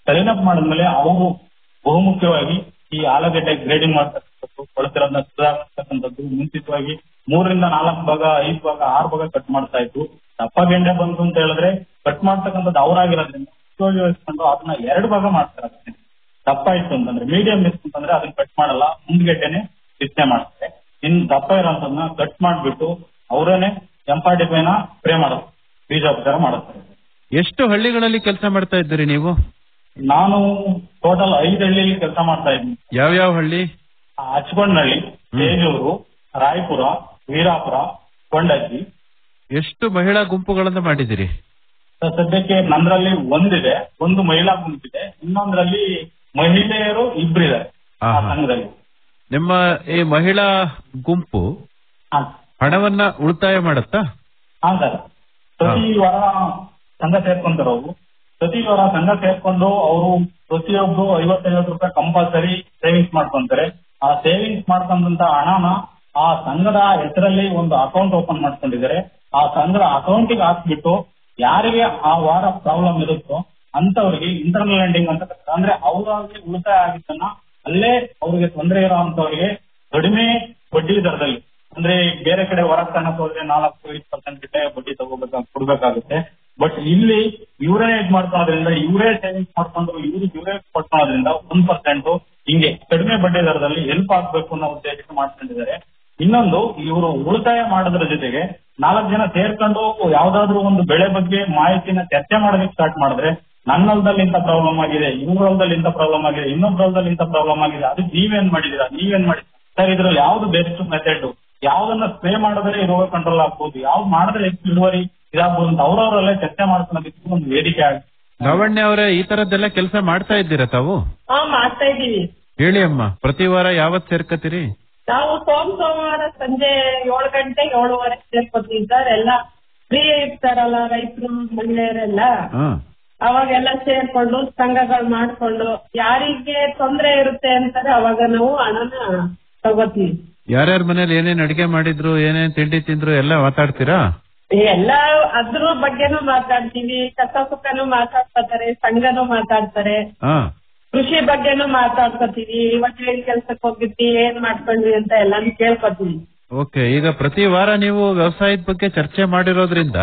ಅಪ್ ಮಾಡಿದ್ಮೇಲೆ ಅವರು ಬಹುಮುಖ್ಯವಾಗಿ ಈ ಆಲೂಗೆಡ್ಡೆ ಗ್ರೇಡಿಂಗ್ ಮಾಡ್ತಕ್ಕಂಥದ್ದು ಕೊಳೆತಿರೋದನ್ನ ಸುಧಾರಿಸ್ತಕ್ಕಂಥದ್ದು ಮುಂಚಿತವಾಗಿ ಮೂರರಿಂದ ನಾಲ್ಕು ಭಾಗ ಐದು ಭಾಗ ಆರು ಭಾಗ ಕಟ್ ಮಾಡ್ತಾ ಇದ್ರು ದಪ್ಪ ಗೆಂಡೆ ಬಂತು ಅಂತ ಹೇಳಿದ್ರೆ ಕಟ್ ಮಾಡ್ತಕ್ಕಂಥದ್ದು ಅವರಾಗಿರೋದ್ರಿಂದ ಉಪಯೋಗ ವಹಿಸ್ಕೊಂಡು ಅದನ್ನ ಎರಡು ಭಾಗ ಮಾಡ್ತಾರೆ ಅದನ್ನ. ದಪ್ಪ ಇತ್ತು ಅಂತಂದ್ರೆ ಮೀಡಿಯಂ ಇತ್ತು ಅಂತಂದ್ರೆ ಅದನ್ನ ಕಟ್ ಮಾಡಲ್ಲ ಮುಂದ್ಗೆಡ್ಡೆನೆ ಬಿತ್ತನೆ ಮಾಡ್ತಾರೆ ಇನ್ ದಪ್ಪ ಇರೋಂಥದ್ನ ಕಟ್ ಮಾಡ್ಬಿಟ್ಟು ಅವರೇನೆ ಎಂಪಾರ್ಟಿ ಪೈನ ಸ್ಪ್ರೇ ಮಾಡೋದು ಬೀಜೋಪಚಾರ ಮಾಡುತ್ತಾರೆ ಎಷ್ಟು ಹಳ್ಳಿಗಳಲ್ಲಿ ಕೆಲಸ ಮಾಡ್ತಾ ಇದ್ದೀರಿ ನೀವು ನಾನು ಟೋಟಲ್ ಐದು ಹಳ್ಳಿಯಲ್ಲಿ ಕೆಲಸ ಮಾಡ್ತಾ ಇದ್ದೀನಿ ಯಾವ್ಯಾವ ಹಳ್ಳಿ ಹಚ್ಕೊಂಡಹಳ್ಳಿ ತೇಜೂರು ರಾಯಪುರ ವೀರಾಪುರ ಕೊಂಡಜ್ಜಿ ಎಷ್ಟು ಮಹಿಳಾ ಗುಂಪುಗಳನ್ನು ಮಾಡಿದಿರಿ ಸ- ಸದ್ಯಕ್ಕೆ ನಂದ್ರಲ್ಲಿ ಒಂದಿದೆ ಒಂದು ಮಹಿಳಾ ಗುಂಪಿದೆ ಇನ್ನೊಂದ್ರಲ್ಲಿ ಮಹಿಳೆಯರು ಇಬ್ರಿದ್ದಾರೆ ಆ ಆಹಾ. ಸಂಘದಲ್ಲಿ ನಿಮ್ಮ ಈ ಮಹಿಳಾ ಗುಂಪು ಹಾ. ಹಣವನ್ನ ಉಳಿತಾಯ ಮಾಡುತ್ತಾ ಹಾ ಸರ್ ಪ್ರತಿ ವಾರ ಸಂಘ ಸೇರ್ಕೊಂತಾರೆ ಅವರು ಪ್ರತಿ ವಾರ ಸಂಘ ಸೇರ್ಕೊಂಡು ಅವರು ಪ್ರತಿಯೊಬ್ರು ಐವತ್ತೈವತ್ತು ರೂಪಾಯಿ ಕಂಪಲ್ಸರಿ ಸೇವಿಂಗ್ಸ್ ಮಾಡ್ಕೊಂತಾರೆ ಆ ಸೇವಿಂಗ್ಸ್ ಮಾಡ್ಕೊಂಡಂತ ಹಣನ ಆ ಸಂಘದ ಹೆಸರಲ್ಲಿ ಒಂದು ಅಕೌಂಟ್ ಓಪನ್ ಮಾಡ್ಕೊಂಡಿದ್ದಾರೆ ಆ ಸಂಘದ ಅಕೌಂಟಿಗೆ ಹಾಕ್ಬಿಟ್ಟು ಯಾರಿಗೆ ಆ ವಾರ ಪ್ರಾಬ್ಲಮ್ ಇರುತ್ತೋ ಅಂತವ್ರಿಗೆ ಇಂಟರ್ನಲ್ ಲೆಂಡಿಂಗ್ ಅಂತ ಕರೀತಾರೆ. ಅಂದ್ರೆ ಅವರಾಗಿ ಉಳಿತಾಯ ಆಗಿದ್ದನ್ನ ಅಲ್ಲೇ ಅವ್ರಿಗೆ ತೊಂದರೆ ಇರೋ ಅಂತವ್ರಿಗೆ ಕಡಿಮೆ ಬಡ್ಡಿ ದರದಲ್ಲಿ ಅಂದ್ರೆ ಬೇರೆ ಕಡೆ ಹೊರಗ್ ತನಕ ಹೋದ್ರೆ ನಾಲ್ಕು ಐದು ಪರ್ಸೆಂಟ್ ಗಿಟ್ಟೆ ಬಡ್ಡಿ ತಗೋಬೇಕಾ ಕೊಡ್ಬೇಕಾಗುತ್ತೆ ಬಟ್ ಇಲ್ಲಿ ಇವರೇ ಇದ್ ಮಾಡ್ಕೊಳ್ಳೋದ್ರಿಂದ ಇವರೇ ಸೇವಿಂಗ್ಸ್ ಮಾಡ್ಕೊಂಡು ಇವ್ರು ಇವರೇ ಕೊಟ್ಕೊಳ್ಳೋದ್ರಿಂದ ಒಂದ್ ಪರ್ಸೆಂಟ್ ಹಿಂಗೆ ಕಡಿಮೆ ಬಡ್ಡಿ ದರದಲ್ಲಿ ಹೆಲ್ಪ್ ಆಗ್ಬೇಕು ಅನ್ನೋ ಉದ್ದೇಶಕ್ಕೆ ಮಾಡ್ಕೊಂಡಿದ್ದಾರೆ ಇನ್ನೊಂದು ಇವರು ಉಳಿತಾಯ ಮಾಡೋದ್ರ ಜೊತೆಗೆ ನಾಲ್ಕು ಜನ ಸೇರ್ಕೊಂಡು ಯಾವ್ದಾದ್ರು ಒಂದು ಬೆಳೆ ಬಗ್ಗೆ ಮಾಹಿತಿನ ಚರ್ಚೆ ಮಾಡೋದಕ್ಕೆ ಸ್ಟಾರ್ಟ್ ಮಾಡಿದ್ರೆ ನನ್ನ ಹೊಲದಲ್ಲಿ ಇಂಥ ಪ್ರಾಬ್ಲಮ್ ಆಗಿದೆ ಇವ್ರ ಹೊಲದಲ್ಲಿ ಇಂಥ ಪ್ರಾಬ್ಲಮ್ ಆಗಿದೆ ಇನ್ನೊಬ್ಬ ಹೊಲದಲ್ಲಿ ಇಂಥ ಪ್ರಾಬ್ಲಮ್ ಆಗಿದೆ ಅದಕ್ಕೆ ನೀವೇನ್ ಮಾಡಿದೀರಾ ನೀವೇನ್ ಮಾಡಿ ಸರ್ ಇದ್ರಲ್ಲಿ ಯಾವ್ದು ಬೆಸ್ಟ್ ಮೆಥಡ್ ಯಾವ್ದನ್ನ ಸ್ಪ್ರೇ ಮಾಡಿದ್ರೆ ಈ ರೋಗ ಕಂಟ್ರೋಲ್ ಆಗ್ಬೋದು ಯಾವ್ದು ಮಾಡಿದ್ರೆ ಎಷ್ಟು ಇಳುವರಿ ಇದಾಗ್ಬೋದು ಅಂತ ಅವ್ರವರಲ್ಲೇ ಚರ್ಚೆ ಮಾಡ್ಕೊಳ್ಳೋದಕ್ಕೆ ಒಂದು ವೇದಿಕೆ ಆಗುತ್ತೆ ಲಾವಣ್ಯ ಅವರೇ ಈ ತರದ್ದೆಲ್ಲ ಕೆಲಸ ಮಾಡ್ತಾ ಇದ್ದೀರಾ ತಾವು ಹಾ ಮಾಡ್ತಾ ಇದ್ದೀವಿ ಹೇಳಿ ಅಮ್ಮ ಪ್ರತಿ ವಾರ ಯಾವತ್ ಸೇರ್ಕತ್ತೀರಿ ನಾವು ಸೋಮ ಸೋಮವಾರ ಸಂಜೆ ಏಳು ಗಂಟೆ ಏಳುವರೆ ಸೇರ್ಕೊತೀವಿ ಸರ್ ಎಲ್ಲ ಫ್ರೀ ಇರ್ತಾರಲ್ಲ ರೈತರು ಮಹಿಳೆಯರೆಲ್ಲ ಹಾ ಅವಾಗೆಲ್ಲ ಸೇರ್ಕೊಂಡು ಸಂಘಗಳು ಮಾಡ್ಕೊಂಡು ಯಾರಿಗೆ ತೊಂದ್ರೆ ಇರುತ್ತೆ ಅಂತಾರೆ ಅವಾಗ ನಾವು ಹಣನ ತಗೋತೀವಿ ಯಾರ್ಯಾರ ಮನೇಲಿ ಏನೇನ್ ಅಡಿಗೆ ಮಾಡಿದ್ರು ಏನೇನ್ ತಿಂಡಿ ತಿಂದ್ರು ಎಲ್ಲ ಮಾತಾಡ್ತೀರಾ ಎಲ್ಲ ಅದ್ರ ಬಗ್ಗೆನೂ ಮಾತಾಡ್ತೀವಿ ಕಸ ಸುಖನೂ ಮಾತಾಡ್ಕೊತಾರೆ ಸಂಘನೂ ಮಾತಾಡ್ತಾರೆ ಹಾ ಕೃಷಿ ಬಗ್ಗೆನೂ ಮಾತಾಡ್ಕೊತೀವಿ ಇವತ್ತು ಏನ್ ಕೆಲ್ಸಕ್ಕೆ ಹೋಗಿರ್ತಿ ಏನ್ ಮಾಡ್ಕೊಂಡ್ವಿ ಅಂತ ಎಲ್ಲಾನು ಕೇಳ್ಕೊತೀವಿ ಓಕೆ ಈಗ ಪ್ರತಿ ವಾರ ನೀವು ವ್ಯವಸಾಯದ ಬಗ್ಗೆ ಚರ್ಚೆ ಮಾಡಿರೋದ್ರಿಂದ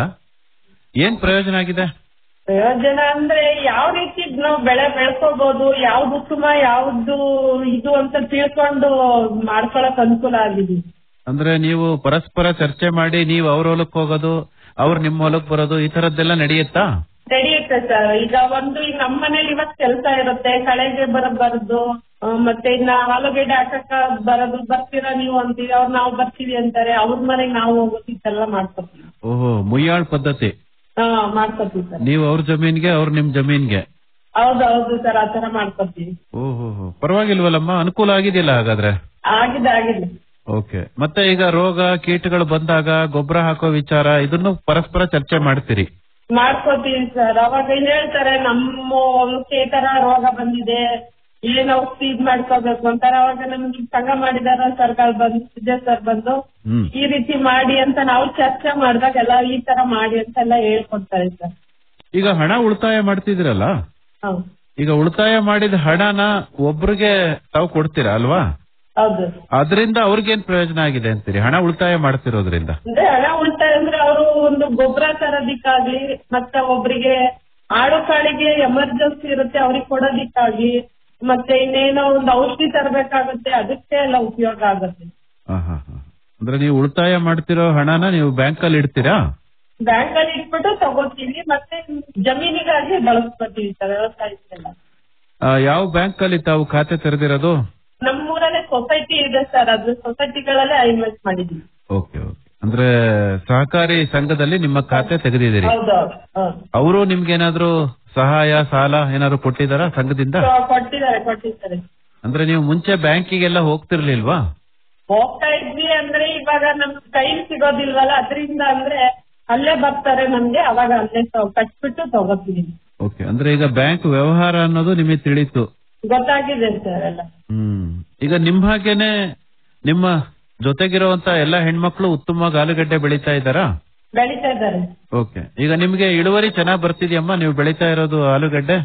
ಏನ್ ಪ್ರಯೋಜನ ಆಗಿದೆ ಪ್ರಯೋಜನ ಅಂದ್ರೆ ಯಾವ ರೀತಿ ನಾವು ಬೆಳೆ ಬೆಳ್ಕೋಬಹುದು ಯಾವ್ದು ಉತ್ತಮ ಯಾವ್ದು ಇದು ಅಂತ ತಿಳ್ಕೊಂಡು ಮಾಡ್ಕೊಳಕ್ ಅನುಕೂಲ ಆಗಿದೆ ಅಂದ್ರೆ ನೀವು ಪರಸ್ಪರ ಚರ್ಚೆ ಮಾಡಿ ನೀವು ಅವ್ರ ಹೊಲಕ್ ಹೋಗೋದು ಅವ್ರು ನಿಮ್ಮ ಹೊಲಕ್ ಬರೋದು ಈ ತರದ್ದೆಲ್ಲ ನಡೆಯುತ್ತಾ ನಡೆಯುತ್ತೆ ಸರ್ ಈಗ ಒಂದು ಈಗ ನಮ್ಮ ಮನೇಲಿ ಇವತ್ ಕೆಲಸ ಇರುತ್ತೆ ಕಳೆಗೆ ಬರಬಾರ್ದು ಮತ್ತೆ ಇನ್ನ ಆಲೂಗೆಡ್ಡೆ ಹಾಕಕ್ಕ ಬರೋದು ಬರ್ತೀರಾ ನೀವು ಅಂತೀವಿ ಅವ್ರು ನಾವು ಬರ್ತೀವಿ ಅಂತಾರೆ ಅವ್ರ ಮನೆಗೆ ನಾವು ಹೋಗೋದು ಇದೆಲ್ಲ ಮಾಡ್ಕೊತೀವಿ ಓಹೋ ಮುಯ್ಯಾಳ್ ಪದ್ಧತಿ ಹಾ ಮಾಡ್ಕೊತೀವಿ ಸರ್ ನೀವು ಅವ್ರ ಜಮೀನ್ಗೆ ಅವ್ರು ನಿಮ್ ಜಮೀನ್ಗೆ ಹೌದು ಹೌದು ಸರ್ ಆತರ ಮಾಡ್ಕೊತೀವಿ ಓಹೋ ಪರವಾಗಿಲ್ವಲ್ಲಮ್ಮ ಅನುಕೂಲ ಆಗಿದೆಯಲ್ಲ ಹಾಗಾದ್ರೆ ಆಗಿದೆ ಆಗಿದೆ ಓಕೆ ಮತ್ತೆ ಈಗ ರೋಗ ಕೀಟಗಳು ಬಂದಾಗ ಗೊಬ್ಬರ ಹಾಕೋ ವಿಚಾರ ಇದನ್ನು ಪರಸ್ಪರ ಚರ್ಚೆ ಮಾಡ್ತೀರಿ ಮಾಡ್ಕೋತೀವಿ ಸರ್ ಅವಾಗ ಏನ್ ಹೇಳ್ತಾರೆ ನಮ್ಮ ಹೊಲಕ್ಕೆ ಈ ತರ ರೋಗ ಬಂದಿದೆ ಏನ್ ಔಷಧಿ ಇದ್ ಮಾಡ್ಕೋಬೇಕು ಅಂತಾರೆ ಅವಾಗ ನಮ್ಗೆ ಸಂಘ ಮಾಡಿದಾರ ಸರ್ಕಾರ ಬಂದು ಸಿದ್ದೇ ಸರ್ ಬಂದು ಹ್ಮ್ ಈ ರೀತಿ ಮಾಡಿ ಅಂತ ನಾವು ಚರ್ಚೆ ಮಾಡಿದಾಗ ಎಲ್ಲ ಈ ತರ ಮಾಡಿ ಅಂತ ಎಲ್ಲ ಹೇಳ್ಕೊಡ್ತಾರೆ ಸರ್ ಈಗ ಹಣ ಉಳಿತಾಯ ಮಾಡ್ತಿದ್ದೀರಲ್ಲ ಹೌದು ಈಗ ಉಳಿತಾಯ ಮಾಡಿದ ಹಣನ ಒಬ್ರಿಗೆ ತಾವು ಕೊಡ್ತೀರಾ ಅಲ್ವಾ ಹೌದು ಅದರಿಂದ ಅವ್ರಿಗೇನ್ ಪ್ರಯೋಜನ ಆಗಿದೆ ಅಂತೀರಿ ಹಣ ಉಳಿತಾಯ ಮಾಡ್ತಿರೋದ್ರಿಂದ ಅಂದ್ರೆ ಹಣ ಉಳಿತಾಯ ಅಂದ್ರೆ ಅವರು ಒಂದು ಗೊಬ್ಬರ ತರೋದಿಕ್ಕಾಗ್ಲಿ ಮತ್ತೆ ಒಬ್ರಿಗೆ ಆಡು ಕಾಳಿಗೆ ಎಮರ್ಜೆನ್ಸಿ ಇರುತ್ತೆ ಅವ್ರಿಗೆ ಕೊಡೋದಿಕ್ಕಾಗ್ಲಿ ಮತ್ತೆ ಇನ್ನೇನೋ ಒಂದು ಔಷಧಿ ತರಬೇಕಾಗುತ್ತೆ ಅದಕ್ಕೆ ಎಲ್ಲ ಉಪಯೋಗ ಆಗುತ್ತೆ ಹಾ, ಹಾ, ಹಾ. ಅಂದ್ರೆ ನೀವು ಉಳಿತಾಯ ಮಾಡ್ತಿರೋ ಹಣನ ನೀವು ಬ್ಯಾಂಕ್ ಅಲ್ಲಿ ಇಡ್ತೀರಾ ಬ್ಯಾಂಕ್ ಅಲ್ಲಿ ಇಟ್ಬಿಟ್ಟು ತಗೋತೀವಿ ಮತ್ತೆ ಜಮೀನಿಗಾಗಿ ಬಳಸ್ಕೊತೀವಿ ಸರ್ ವ್ಯವಸಾಯಕ್ಕೆಲ್ಲ ಆ, ಯಾವ ಬ್ಯಾಂಕ್ ಅಲ್ಲಿ ತಾವು ಖಾತೆ ತೆರೆದಿರೋದು ನಮ್ಮೂರಲ್ಲೇ ಸೊಸೈಟಿ ಇದೆ ಸರ್ ಅದು ಸೊಸೈಟಿಗಳಲ್ಲೇ ಇನ್ವೆಸ್ಟ್ ಮಾಡಿದೀವಿ ಓಕೆ ಓಕೆ ಅಂದ್ರೆ ಸಹಕಾರಿ ಸಂಘದಲ್ಲಿ ನಿಮ್ಮ ಖಾತೆ ತೆಗೆದಿದ್ದೀರಿ ಹೌದೌದು ಹೌದು ಅವರು ನಿಮ್ಗೇನಾದ್ರೂ ಸಹಾಯ ಸಾಲ ಏನಾದ್ರು ಕೊಟ್ಟಿದಾರಾ ಸಂಘದಿಂದ ಸೊ, ಕೊಟ್ಟಿದ್ದಾರೆ ಕೊಟ್ಟಿದ್ದಾರೆ ಅಂದ್ರೆ ನೀವು ಮುಂಚೆ ಬ್ಯಾಂಕಿಗೆಲ್ಲ ಹೋಗ್ತಿರ್ಲಿಲ್ವಾ ಹೋಗ್ತಾ ಇದ್ವಿ ಅಂದ್ರೆ ಇವಾಗ ನಮ್ ಕೈಲಿ ಸಿಗೋದಿಲ್ವಲ್ಲ ಅದರಿಂದ ಅಂದ್ರೆ ಅಲ್ಲೇ ಬರ್ತಾರೆ ನಮ್ಗೆ ಅವಾಗ ಅಲ್ಲೇ ತ- ಕಟ್ಬಿಟ್ಟು ತಗೋತೀವಿ ಓಕೆ ಅಂದ್ರೆ ಈಗ ಬ್ಯಾಂಕ್ ವ್ಯವಹಾರ ಅನ್ನೋದು ನಿಮಗೆ ತಿಳಿತು ಗೊತ್ತಾಗಿದೆ ಸರ್ ಎಲ್ಲ ಹ್ಮ್ ಈಗ ನಿಮ್ ಹಾಗೇನೆ ನಿಮ್ಮ ಜೊತೆಗಿರುವಂತ ಎಲ್ಲಾ ಹೆಣ್ಮಕ್ಳು ಉತ್ತಮವಾಗಿ ಆಲೂಗಡ್ಡೆ ಬೆಳೀತಾ ಇದ್ದಾರಾ ಬೆಳಿತಾ ಇದ್ದಾರೆ ಓಕೆ ಈಗ ನಿಮ್ಗೆ ಇಳುವರಿ ಚೆನ್ನಾಗ್ ಬರ್ತಿದ್ಯಮ್ಮ ನೀವು ಬೆಳೀತಾ ಇರೋದು ಆಲೂಗಡ್ಡೆ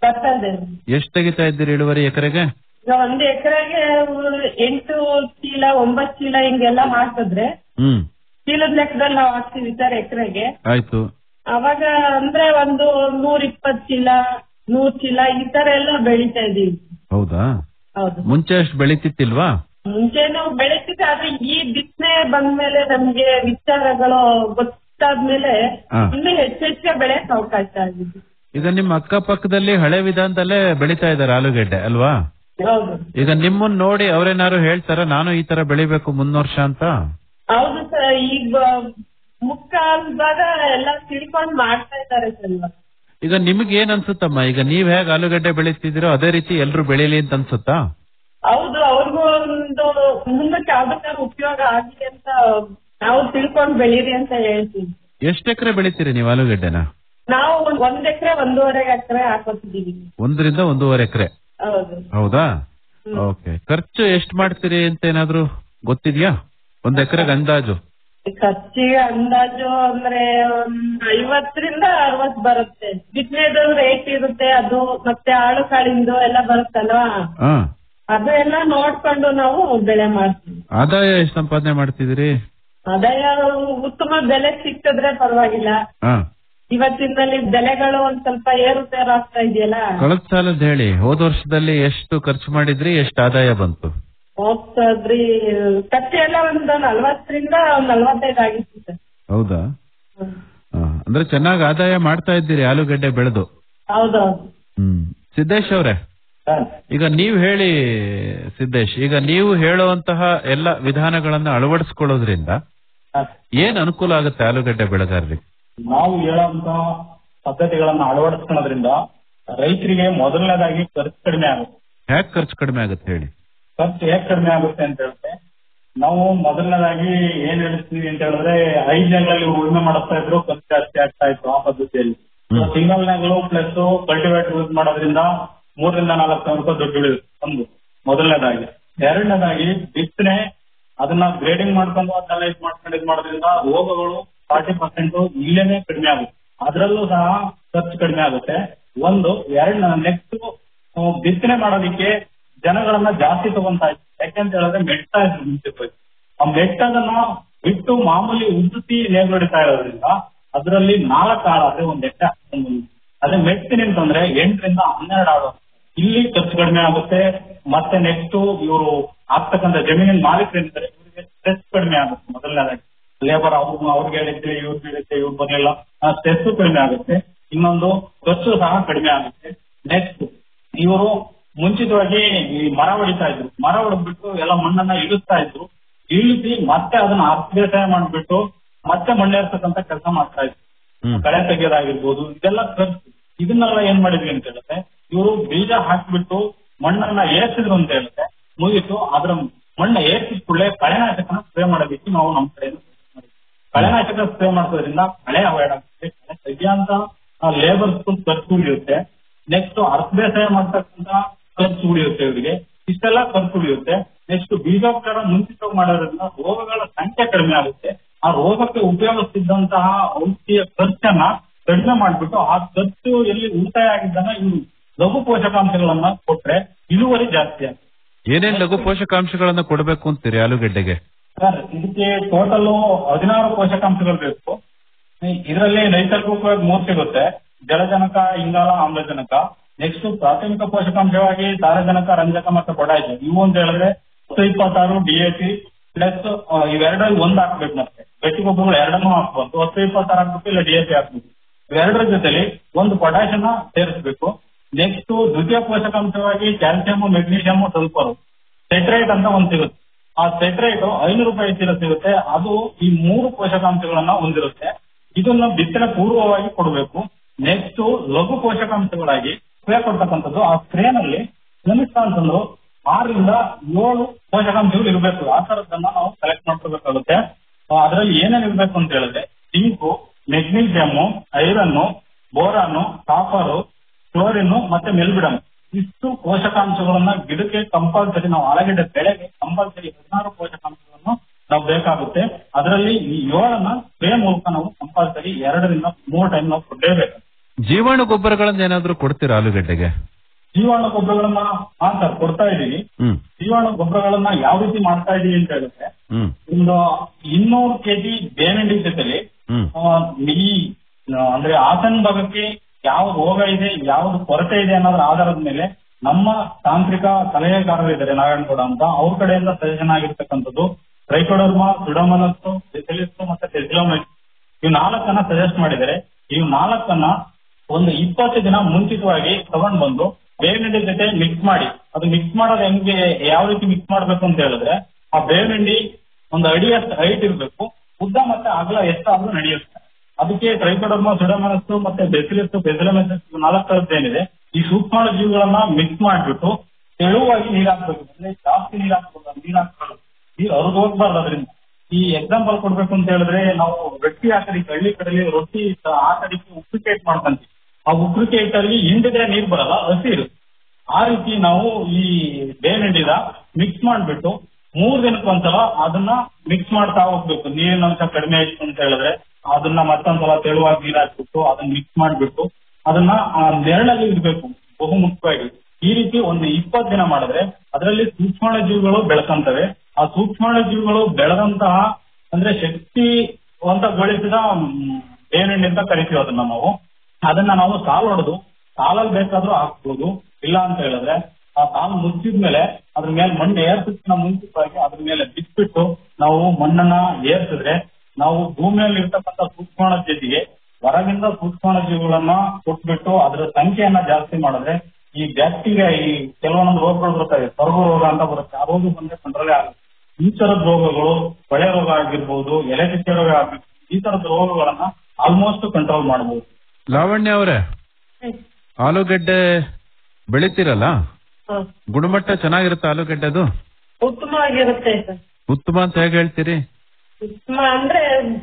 ಬರ್ತಾ ಇದೆ ಎಷ್ಟ್ ತೆಗಿತಾ ಇದ್ದೀರಿ ಇಳುವರಿ ಎಕರೆಗೆ ಈಗ ಒಂದ್ ಎಕರೆಗೆ ಎಂಟು ಚೀಲ ಒಂಬತ್ ಚೀಲ ಹಿಂಗೆಲ್ಲ ಹಾಕಿದ್ರೆ ಹ್ಮ್ ಚೀಲದ ಲೆಕ್ಕದಲ್ಲಿ ನಾವು ಹಾಕ್ತಿವಿ ಸರ್ ಎಕರೆಗೆ ಆಯ್ತು ಅವಾಗ ಅಂದ್ರೆ ಒಂದು ನೂರ್ ಇಪ್ಪತ್ ಚೀಲ ನೂರ್ ಚೀಲ ಈ ತರ ಎಲ್ಲ ಬೆಳಿತಾ ಇದೀವಿ ಹೌದಾ ಹೌದು ಮುಂಚೆ ಅಷ್ಟು ಬೆಳಿತಿತ್ತಿಲ್ವಾ ಮುಂಚೆ ನಾವು ಬೆಳಿತಿದ್ದೆ ಆದ್ರೆ ಈ ಬಿತ್ತನೆ ಬಂದ್ಮೇಲೆ ನಮ್ಗೆ ವಿಚಾರಗಳು ಗೊತ್ತಾದ್ಮೇಲೆ ಹಾ. ಇನ್ನೂ ಹೆಚ್ಚೆಚ್ಚಿಗೆ ಬೆಳೆಯಕ್ ಅವಕಾಶ ಆಗಿದೆ ಈಗ ನಿಮ್ಮ ಅಕ್ಕಪಕ್ಕದಲ್ಲಿ ಹಳೆ ವಿಧಾನದಲ್ಲೇ ಬೆಳಿತಾ ಇದಾರೆ ಆಲೂಗೆಡ್ಡೆ ಅಲ್ವಾ ಹೌದು ಈಗ ನಿಮ್ಮನ್ನ ನೋಡಿ ಅವ್ರೇನಾದ್ರು ಹೇಳ್ತಾರ ನಾನು ಈ ತರ ಬೆಳಿಬೇಕು ಮುಂದೊರ್ಷ ಅಂತ ಹೌದು ಸರ್ ಈಗ ಮುಕ್ಕಾಲ್ದಾಗ ಎಲ್ಲ ತಿಳ್ಕೊಂಡ್ ಮಾಡ್ತಾ ಇದ್ದಾರೆ ಸರ್ ಇವಾಗ. ಈಗ ನಿಮ್ಗೆ ಏನ್ ಅನ್ಸುತ್ತಮ್ಮ ಈಗ ನೀವ್ ಹೇಗ್ ಆಲೂಗಡ್ಡೆ ಬೆಳಿತಿದ್ದೀರೋ ಅದೇ ರೀತಿ ಎಲ್ರು ಬೆಳೀಲಿ ಅಂತ ಅನ್ಸುತ್ತಾ ಹೌದು ಅವ್ರಿಗೂ ಒಂದು ಮುಂದಕ್ಕೆ ಯಾವ್ದಕ್ಕಾದ್ರು ಉಪಯೋಗ ಆಗಲಿ ಅಂತ ನಾವು ತಿಳ್ಕೊಂಡ್ ಬೆಳೀರಿ ಅಂತ ಹೇಳ್ತೀವಿ ಎಷ್ಟ್ ಎಕರೆ ಬೆಳಿತೀರಿ ನೀವು ಆಲೂಗಡ್ಡೆನ ನಾವು ಒಂದ್ ಎಕರೆ ಒಂದೂವರೆ ಎಕರೆ ಹಾಕೋತಿದೀವಿ ಒಂದರಿಂದ ಒಂದೂವರೆ ಎಕರೆ ಹೌದು ಹೌದಾ ಓಕೆ ಖರ್ಚು ಎಷ್ಟ್ ಮಾಡ್ತೀರಿ ಅಂತ ಏನಾದ್ರು ಗೊತ್ತಿದ್ಯಾ ಒಂದ್ ಎಕರೆಗೆ ಅಂದಾಜು ಖರ್ಚಿಗೆ ಅಂದಾಜು ಅಂದ್ರೆ ಒಂದ್ ಐವತ್ತರಿಂದ ಅರವತ್ ಬರುತ್ತೆ ಬಿತ್ತನೆದು ರೇಟ್ ಇರುತ್ತೆ ಅದು ಮತ್ತೆ ಆಳು ಕಾಳಿಂದು ಎಲ್ಲ ಬರುತ್ತಲ್ವಾ ಹಾ ಅದು ಎಲ್ಲ ನೋಡ್ಕೊಂಡು ನಾವು ಬೆಳೆ ಮಾಡ್ತೀವಿ ಆದಾಯ ಎಷ್ಟ್ ಸಂಪಾದನೆ ಮಾಡ್ತಿದ್ದೀರಿ ಆದಾಯ ಉತ್ತಮ ಬೆಲೆ ಸಿಕ್ಕಿದ್ರೆ ಪರವಾಗಿಲ್ಲ ಹಾ ಇವತ್ತಿನಲ್ಲಿ ಬೆಲೆಗಳು ಒಂದ್ ಸ್ವಲ್ಪ ಏರುಪೇರು ಆಗ್ತಾ ಇದೆಯಲ್ಲ ಕಳೆದ ಸಾಲದ್ ಹೇಳಿ ಹೋದ ವರ್ಷದಲ್ಲಿ ಎಷ್ಟು ಖರ್ಚು ಮಾಡಿದ್ರಿ ಎಷ್ಟು ಆದಾಯ ಬಂತು ಹೋಗ್ತದ್ರಿ ಖರ್ಚು ಎಲ್ಲ ಒಂದು ನಲ್ವತ್ತರಿಂದ ಒಂದ್ ನಲ್ವತ್ತೈದು ಆಗಿತ್ತು ಸರ್ ಹೌದಾ ಹಾ, ಅಂದ್ರೆ ಚೆನ್ನಾಗ್ ಆದಾಯ ಮಾಡ್ತಾ ಇದ್ದೀರಿ ಆಲೂಗಡ್ಡೆ ಬೆಳೆದು ಹೌದೌದು ಹ್ಮ್ ಸಿದ್ದೇಶ್ ಅವ್ರೆ ಈಗ ನೀವ್ ಹೇಳಿ ಸಿದ್ದೇಶ್ ಈಗ ನೀವು ಹೇಳುವಂತಹ ಎಲ್ಲ ವಿಧಾನಗಳನ್ನ ಅಳವಡಿಸ್ಕೊಳ್ಳೋದ್ರಿಂದ ಏನ್ ಅನುಕೂಲ ಆಗುತ್ತೆ ಆಲೂಗಡ್ಡೆ ಬೆಳೆಗಾರರಿಗೆ ನಾವು ಹೇಳುವಂತ ಪದ್ಧತಿಗಳನ್ನ ಅಳವಡಿಸ್ಕೊಳ್ಳೋದ್ರಿಂದ ರೈತರಿಗೆ ಮೊದಲನೇದಾಗಿ ಖರ್ಚು ಕಡಿಮೆ ಆಗುತ್ತೆ ಹ್ಯಾಕ್ ಖರ್ಚು ಕಡಿಮೆ ಆಗುತ್ತೆ ಹೇಳಿ ಖರ್ಚು ಹೇಗ್ ಕಡಿಮೆ ಆಗುತ್ತೆ ಅಂತ ಹೇಳಿದ್ರೆ ನಾವು ಮೊದಲನೇದಾಗಿ ಏನ್ ಹೇಳ್ತೀವಿ ಅಂತ ಹೇಳಿದ್ರೆ ಐದ್ ಜನರಲ್ಲಿ ಉಳುಮೆ ಮಾಡಿಸ್ತಾ ಇದ್ರು ಖರ್ಚು ಜಾಸ್ತಿ ಆಗ್ತಾ ಇತ್ತು ಆ ಪದ್ಧತಿಯಲ್ಲಿ ಸಿಂಗಲ್ ನಾಗಳು ಪ್ಲಸ್ ಕಲ್ಟಿವೇಟ್ ಯೂಸ್ ಮಾಡೋದ್ರಿಂದ ಮೂರರಿಂದ ನಾಲ್ಕು ಸಾವಿರ ರೂಪಾಯಿ ದುಡ್ಡು ಉಳಿಯುತ್ತೆ ಒಂದು ಮೊದಲನೇದಾಗಿ ಎರಡನೇದಾಗಿ ಬಿತ್ತನೆ ಅದನ್ನ ಗ್ರೇಡಿಂಗ್ ಮಾಡ್ಕೊಂಡು ಅದನ್ನೆಲ್ಲ ಇದು ಮಾಡ್ಕೊಂಡು ಇದು ಮಾಡೋದ್ರಿಂದ ರೋಗಗಳು ಫಾರ್ಟಿ ಪರ್ಸೆಂಟ್ ಇಲ್ಲೇನೆ ಕಡಿಮೆ ಆಗುತ್ತೆ ಅದರಲ್ಲೂ ಸಹ ಖರ್ಚು ಕಡಿಮೆ ಆಗುತ್ತೆ ಒಂದು ಎರಡ್ ನೆಕ್ಸ್ಟ್ ಬಿತ್ತನೆ ಮಾಡೋದಕ್ಕೆ ಜನಗಳನ್ನ ಜಾಸ್ತಿ ತಗೊಂತಾ ಇತ್ತು ಯಾಕೆಂತ ಹೇಳಿದ್ರೆ ಮೆಟ್ಟ ಇದ್ರು ಮುಂಚೆ ಹೋಗಿ ಆ ಮೆಟ್ಟದನ್ನ ಬಿಟ್ಟು ಮಾಮೂಲಿ ಉದ್ದುತ್ತಿ ನೇಗ್ಲೊಡಿತಾ ಇರೋದ್ರಿಂದ ಅದರಲ್ಲಿ ನಾಲ್ಕು ಆಳು ಅದೇ ಒಂದ್ ಎಟ್ಟ ಅದೇ ಮೆಟ್ಟಿನ ಅಂತಂದ್ರೆ ಎಂಟರಿಂದ ಹನ್ನೆರಡು ಆಳು ಇಲ್ಲಿ ಖರ್ಚು ಕಡಿಮೆ ಆಗುತ್ತೆ ಮತ್ತೆ ನೆಕ್ಸ್ಟ್ ಇವರು ಆಗ್ತಕ್ಕಂಥ ಜಮೀನಿನ ಮಾಲೀಕರಿದ್ದಾರೆ ಇವರಿಗೆ ಸ್ಟ್ರೆಸ್ ಕಡಿಮೆ ಆಗುತ್ತೆ ಮೊದಲನೇದಾಗಿ ಲೇಬರ್ ಅವ್ರು ಅವ್ರಿಗೆ ಹೇಳಿದ್ದೆ ಇವ್ರಿಗೆ ಹೇಳಿದ್ದೆ ಇವ್ರು ಬರ್ಲಿಲ್ಲ ಸ್ಟ್ರೆಸ್ ಕಡಿಮೆ ಆಗುತ್ತೆ ಇನ್ನೊಂದು ಖರ್ಚು ಸಹ ಕಡಿಮೆ ಆಗುತ್ತೆ ನೆಕ್ಸ್ಟ್ ಇವರು ಮುಂಚಿತವಾಗಿ ಈ ಮರ ಹೊಡಿತಾ ಇದ್ರು ಮರ ಹೊಡೆದ್ಬಿಟ್ಟು ಎಲ್ಲ ಮಣ್ಣನ್ನ ಇಳಿಸ್ತಾ ಇದ್ರು ಇಳಿಸಿ ಮತ್ತೆ ಅದನ್ನ ಅಭ್ಯಾಸ ಮಾಡ್ಬಿಟ್ಟು ಮತ್ತೆ ಮಣ್ಣೇರ್ತಕ್ಕಂಥ ಕೆಲಸ ಮಾಡ್ತಾ ಇದ್ರು ಕಳೆ ತೆಗೆಯೋದಾಗಿರ್ಬೋದು ಇದೆಲ್ಲ ಖರ್ಚು ಇದನ್ನೆಲ್ಲ ಏನ್ ಮಾಡಿದ್ವಿ ಅಂತ ಹೇಳಿದ್ರೆ ಇವರು ಬೀಜ ಹಾಕ್ಬಿಟ್ಟು ಮಣ್ಣನ್ನ ಏರ್ಸಿದ್ರು ಅಂತ ಹೇಳಿದ್ರೆ ಮುಗಿತು ಅದ್ರ ಮಣ್ಣ ಏರ್ಸಿದ ಕೂಡಲೇ ಕಳೆನಾಶಕನ ಸ್ಪ್ರೇ ಮಾಡೋದಕ್ಕೆ ನಾವು ನಮ್ಮ ಕಡೆ ಕಳೆನಾಶಕ ಸ್ಪ್ರೇ ಮಾಡೋದ್ರಿಂದ ಕಳೆ ಅವಾಯ್ಡ್ ಆಗುತ್ತೆ ಕಳೆ ತೆಗಿಯೋಂತ ಲೇಬರ್ ಖರ್ಚು ಉಳಿಯುತ್ತೆ ನೆಕ್ಸ್ಟ್ ಅರ್ಥ ಬೇಸಾಯ ಮಾಡ್ತಕ್ಕಂತ ಖರ್ಚು ಉಳಿಯುತ್ತೆ ಇವರಿಗೆ ಇಷ್ಟೆಲ್ಲ ಖರ್ಚು ಉಳಿಯುತ್ತೆ ನೆಕ್ಸ್ಟ್ ಬೀಜೋಪಚಾರ ಮುಂಚಿತವಾಗಿ ಮಾಡೋದ್ರಿಂದ ರೋಗಗಳ ಸಂಖ್ಯೆ ಕಡಿಮೆ ಆಗುತ್ತೆ ಆ ರೋಗಕ್ಕೆ ಉಪಯೋಗಿಸ್ತಿದ್ದಂತಹ ಔಷಧಿಯ ಖರ್ಚನ್ನ ಕಡಿಮೆ ಮಾಡ್ಬಿಟ್ಟು ಆ ಖರ್ಚು ಎಲ್ಲಿ ಉಳಿತಾಯ ಆಗಿದ್ದನ್ನ ಇವರು ಲಘು ಪೋಷಕಾಂಶಗಳನ್ನ ಕೊಟ್ರೆ ಇಳುವರಿ ಜಾಸ್ತಿ ಆಗುತ್ತೆ ಏನೇನ್ ಲಘು ಪೋಷಕಾಂಶಗಳನ್ನ ಕೊಡಬೇಕು ಅಂತೀರಿ ಆಲೂಗಡ್ಡೆಗೆ ಸರ್ ಇದಕ್ಕೆ ಟೋಟಲ್ ಹದಿನಾರು ಪೋಷಕಾಂಶಗಳು ಬೇಕು ಇದರಲ್ಲಿ ನೈಸರ್ಗಿಕವಾಗಿ ಮೂರು ಸಿಗುತ್ತೆ ಜಲಜನಕ ಇಂಗಾಲ ಆಮ್ಲಜನಕ ನೆಕ್ಸ್ಟ್ ಪ್ರಾಥಮಿಕ ಪೋಷಕಾಂಶವಾಗಿ ಸಾರಜನಕ ರಂಜಕ ಮತ್ತು ಪೊಟ್ಯಾಷ್ ಇವು ಅಂತ ಹೇಳಿದ್ರೆ ಹತ್ತು ಇಪ್ಪತ್ತಾರು ಡಿಎಪಿ ಪ್ಲಸ್ ಇವೆರಡರಲ್ಲಿ ಒಂದು ಹಾಕ್ಬೇಕು ಮತ್ತೆ ಗಟ್ಟಿ ಗೊಬ್ಬರಗಳು ಎರಡನ್ನೂ ಹಾಕ್ಬೇಕು ಹತ್ತು ಇಪ್ಪತ್ತಾರು ಹಾಕ್ಬೇಕು ಇಲ್ಲ ಡಿಎಪಿ ಹಾಕ್ಬೇಕು ಇವೆರಡರ ಜೊತೆಲಿ ಒಂದು ಪೊಟ್ಯಾಷ್ ಅನ್ನ ಸೇರಿಸಬೇಕು ನೆಕ್ಸ್ಟ್ ದ್ವಿತೀಯ ಪೋಷಕಾಂಶವಾಗಿ ಕ್ಯಾಲ್ಸಿಯಂ ಮೆಗ್ನೀಷಿಯಂ ಸಲ್ಫರ್ ಸೆಟ್ರೈಟ್ ಅಂತ ಒಂದು ಸಿಗುತ್ತೆ ಆ ಸೆಟ್ರೈಟ್ ಐನೂರು ರೂಪಾಯಿ ಚೀಲ ಸಿಗುತ್ತೆ ಅದು ಈ ಮೂರು ಪೋಷಕಾಂಶಗಳನ್ನ ಹೊಂದಿರುತ್ತೆ ಇದನ್ನ ಬಿತ್ತನೆ ಪೂರ್ವವಾಗಿ ಕೊಡಬೇಕು ನೆಕ್ಸ್ಟ್ ಲಘು ಪೋಷಕಾಂಶಗಳಾಗಿ ಸ್ಪ್ರೇ ಕೊಡ್ತಕ್ಕಂಥದ್ದು ಆ ಸ್ಪ್ರೇನಲ್ಲಿ ಕನಿಷ್ಠ ಅಂತಂದ್ರು ಆರರಿಂದ ಏಳು ಪೋಷಕಾಂಶಗಳು ಇರಬೇಕು ಆ ತರದನ್ನ ನಾವು ಸೆಲೆಕ್ಟ್ ಮಾಡ್ಕೋಬೇಕಾಗುತ್ತೆ ಅದರಲ್ಲಿ ಏನೇನು ಇರಬೇಕು ಅಂತ ಹೇಳಿದ್ರೆ zinc magnesium iron boron copper chlorine ಮತ್ತೆ ಮೆಲ್ಬಿಡಮ್ ಇಷ್ಟು ಪೋಷಕಾಂಶಗಳನ್ನ ಗಿಡಕ್ಕೆ ಕಂಪಲ್ಸರಿ ನಾವು ಆಲೂಗಡ್ಡೆ ಬೆಳೆಗೆ ಕಂಪಲ್ಸರಿ ಹದಿನಾರು ಪೋಷಕಾಂಶಗಳನ್ನು ನಾವು ಬೇಕಾಗುತ್ತೆ ಅದರಲ್ಲಿ ಈ ಏಳನ್ನ ಸ್ಪ್ರೇ ಮೂಲಕ ನಾವು ಕಂಪಲ್ಸರಿ ಎರಡರಿಂದ ಮೂರು ಟೈಮ್ ನಾವು ಕೊಡಲೇಬೇಕು ಜೀವಾಣು ಗೊಬ್ಬರಗಳನ್ನ ಏನಾದ್ರೂ ಕೊಡ್ತೀರಾ ಆಲೂಗಡ್ಡೆಗೆ ಜೀವಾಣು ಗೊಬ್ಬರಗಳನ್ನ ಹಾ ಸರ್ ಕೊಡ್ತಾ ಇದೀವಿ ಹ್ಮ್ ಜೀವಾಣು ಗೊಬ್ಬರಗಳನ್ನ ಯಾವ ರೀತಿ ಮಾಡ್ತಾ ಇದೀವಿ ಅಂತ ಹೇಳಿದ್ರೆ ಹ್ಮ್ ಒಂದು ಇನ್ನೂರು ಕೆಜಿ ಬೇವಿನ ಜೊತೆಲಿ ಹ್ಮ್ ಆ, ಈ ಆ, ಅಂದ್ರೆ ಆಸನ ಭಾಗಕ್ಕೆ ಯಾವ ರೋಗ ಇದೆ ಯಾವ್ದು ಕೊರತೆ ಇದೆ ಅನ್ನೋದ್ರ ಆಧಾರದ ಮೇಲೆ ನಮ್ಮ ತಾಂತ್ರಿಕ ಸಲಹೆಗಾರರಿದ್ದಾರೆ ನಾರಾಯಣಗೌಡ ಅಂತ ಅವ್ರ ಕಡೆಯಿಂದ ಸಜೆಷನ್ ಆಗಿರ್ತಕ್ಕಂಥದ್ದು ಟ್ರೈಕೋಡರ್ಮಾ ಸುಡಮನಸ್ಸು ಸೆಸಿಲಿಸ್ಸು ಮತ್ತೆ ಟೆಸ್ಲೋಮೆಟ್ ಇವ್ ನಾಲ್ಕನ್ನ ಸಜೆಸ್ಟ್ ಮಾಡಿದ್ದಾರೆ ಇವ್ ನಾಲ್ಕನ್ನ ಒಂದು ಇಪ್ಪತ್ತು ದಿನ ಮುಂಚಿತವಾಗಿ ತಗೊಂಡ್ ಬಂದು ಬೇವಿನ ಜೊತೆ ಮಿಕ್ಸ್ ಮಾಡಿ ಅದು ಮಿಕ್ಸ್ ಮಾಡೋದು ಹೆಂಗೆ ಯಾವ ರೀತಿ ಮಿಕ್ಸ್ ಮಾಡ್ಬೇಕು ಅಂತ ಹೇಳಿದ್ರೆ ಆ ಬೇವಿನ ಒಂದು ಅಡಿಯಷ್ಟು ಹೈಟ್ ಇರ್ಬೇಕು ಉದ್ದ ಮತ್ತೆ ಅಗಲ ಎಷ್ಟಾದ್ರೂ ನಡೆಯುತ್ತೆ ಅದಕ್ಕೆ ಟ್ರೈಕೋಡರ್ಮಾ ಸುಡಮನಸ್ಸು ಮತ್ತೆ ಬೆಸಿಲಿಸ್ ಬೆಸಿಲಮೆಸಸ್ ನಾಲ್ಕು ತರದ್ದು ಏನಿದೆ ಈ ಸೂಕ್ಷ್ಮಾಣು ಜೀವಿಗಳನ್ನ ಮಿಕ್ಸ್ ಮಾಡ್ಬಿಟ್ಟು ತೆಳುವಾಗಿ ನೀರ್ ಹಾಕ್ಬೇಕು ಅಂದ್ರೆ ಜಾಸ್ತಿ ನೀರ್ ಹಾಕ್ಬೇಕು ನೀರ್ ಹಾಕ್ಬಾರ್ದು ನೀರ್ ಹರಿದು ಹೋಗ್ಬಾರ್ದು ಅದರಿಂದ ಈ ಎಕ್ಸಾಂಪಲ್ ಕೊಡ್ಬೇಕು ಅಂತ ಹೇಳಿದ್ರೆ ನಾವು ರೊಟ್ಟಿ ಹಾಕಡಿಕೆ ಹಳ್ಳಿ ಕಡೆಯಲ್ಲಿ ರೊಟ್ಟಿ ಹಾಕಡಿಕೆ ಉಪ್ಪಿಕೇಟ್ ಮಾಡ್ಕೊಂತೀವಿ ಆ ಉಪ್ಪಿಕೇಟ್ ಅಲ್ಲಿ ಹಿಂಡಿದ್ರೆ ನೀರ್ ಬರಲ್ಲ ಹಸಿ ಇರುತ್ತೆ ಆ ರೀತಿ ನಾವು ಈ ಬೇವಿನಿಂದ ಮಿಕ್ಸ್ ಮಾಡ್ಬಿಟ್ಟು ಮೂರ್ ದಿನಕ್ಕೊಂದ್ಸಲ ಅದನ್ನ ಮಿಕ್ಸ್ ಮಾಡ್ತಾ ಹೋಗ್ಬೇಕು ನೀರಿನ ಅಂಶ ಕಡಿಮೆ ಆಯ್ತು ಅಂತ ಹೇಳಿದ್ರೆ ಅದನ್ನ ಮತ್ತೊಂದ್ಸಲ ತೆಳುವಾಗಿ ನೀರ್ ಹಾಕ್ಬಿಟ್ಟು ಅದನ್ನ ಮಿಕ್ಸ್ ಮಾಡ್ಬಿಟ್ಟು ಅದನ್ನ ಆ ನೆರಳಲ್ಲಿ ಇಡ್ಬೇಕು ಬಹು ಮುಖ್ಯವಾಗಿ ಈ ರೀತಿ ಒಂದು ಇಪ್ಪತ್ತು ದಿನ ಮಾಡಿದ್ರೆ ಅದರಲ್ಲಿ ಸೂಕ್ಷ್ಮಾಣು ಜೀವಿಗಳು ಬೆಳ್ಕಂತವೆ ಆ ಸೂಕ್ಷ್ಮಾಣು ಜೀವಿಗಳು ಬೆಳೆದಂತಹ ಅಂದ್ರೆ ಶಕ್ತಿವಂತಗೊಳಿಸಿದ ಬೇವಿನೆಣ್ಣೆ ಅಂತ ಕರಿತೀವಿ ಅದನ್ನ ನಾವು ಅದನ್ನ ನಾವು ಸಾಲು ಹೊಡೆದು ಸಾಲಲ್ಲಿ ಬೇಕಾದ್ರೂ ಹಾಕ್ಬೋದು ಇಲ್ಲ ಅಂತ ಹೇಳಿದ್ರೆ ಆ ಸಾಲು ಮುಚ್ಚಿದ್ಮೇಲೆ ಅದ್ರ ಮೇಲೆ ಮಣ್ಣು ಏರ್ಸಕ್ಕಿಂತ ಮುಂಚಿತವಾಗಿ ಅದ್ರ ಮೇಲೆ ಬಿಟ್ಬಿಟ್ಟು ನಾವು ಮಣ್ಣನ್ನ ಏರ್ಸಿದ್ರೆ ನಾವು ಭೂಮಿಯಲ್ಲಿ ಇರ್ತಕ್ಕಂಥ ಸೂಕ್ಷ್ಮಾಣು ಜೊತೆಗೆ ಹೊರಗಿಂದ ಸೂಕ್ಷ್ಮಾಣು ಜೀವಿಗಳನ್ನ ಕೊಟ್ಬಿಟ್ಟು ಅದರ ಸಂಖ್ಯೆಯನ್ನ ಜಾಸ್ತಿ ಮಾಡಿದ್ರೆ ಈ ಬ್ಯಾಕ್ಟೀರಿಯಾ ಈ ಕೆಲವೊಂದು ರೋಗಗಳು ಬರ್ತವೆ ಸರ್ವ ರೋಗ ಅಂತ ಬರುತ್ತೆ ಆ ರೋಗ ಬಂದ್ರೆ ಕಂಟ್ರೋಲ್ ಆಗುತ್ತೆ ಈ ತರದ ರೋಗಗಳು ಕೊಳೆ ರೋಗ ಆಗಿರ್ಬೋದು ಎಲೆ ಚುಕ್ಕೆ ರೋಗ ಆಗಿರ್ಬೋದು ಈ ತರದ ರೋಗಗಳನ್ನ ಆಲ್ಮೋಸ್ಟ್ ಕಂಟ್ರೋಲ್ ಮಾಡಬಹುದು ಲಾವಣ್ಯ ಅವರೇ ಆಲೂಗಡ್ಡೆ ಬೆಳಿತೀರಲ್ಲ ಗುಣಮಟ್ಟ ಚೆನ್ನಾಗಿರುತ್ತೆ ಆಲೂಗಡ್ಡೆದು ಉತ್ತಮವಾಗಿರುತ್ತೆ ಸರ್ ಉತ್ತಮ ಅಂತ ಹೇಗೆ ಹೇಳ್ತೀರಿ ಉತ್ತಮ ಅಂದ್ರೆ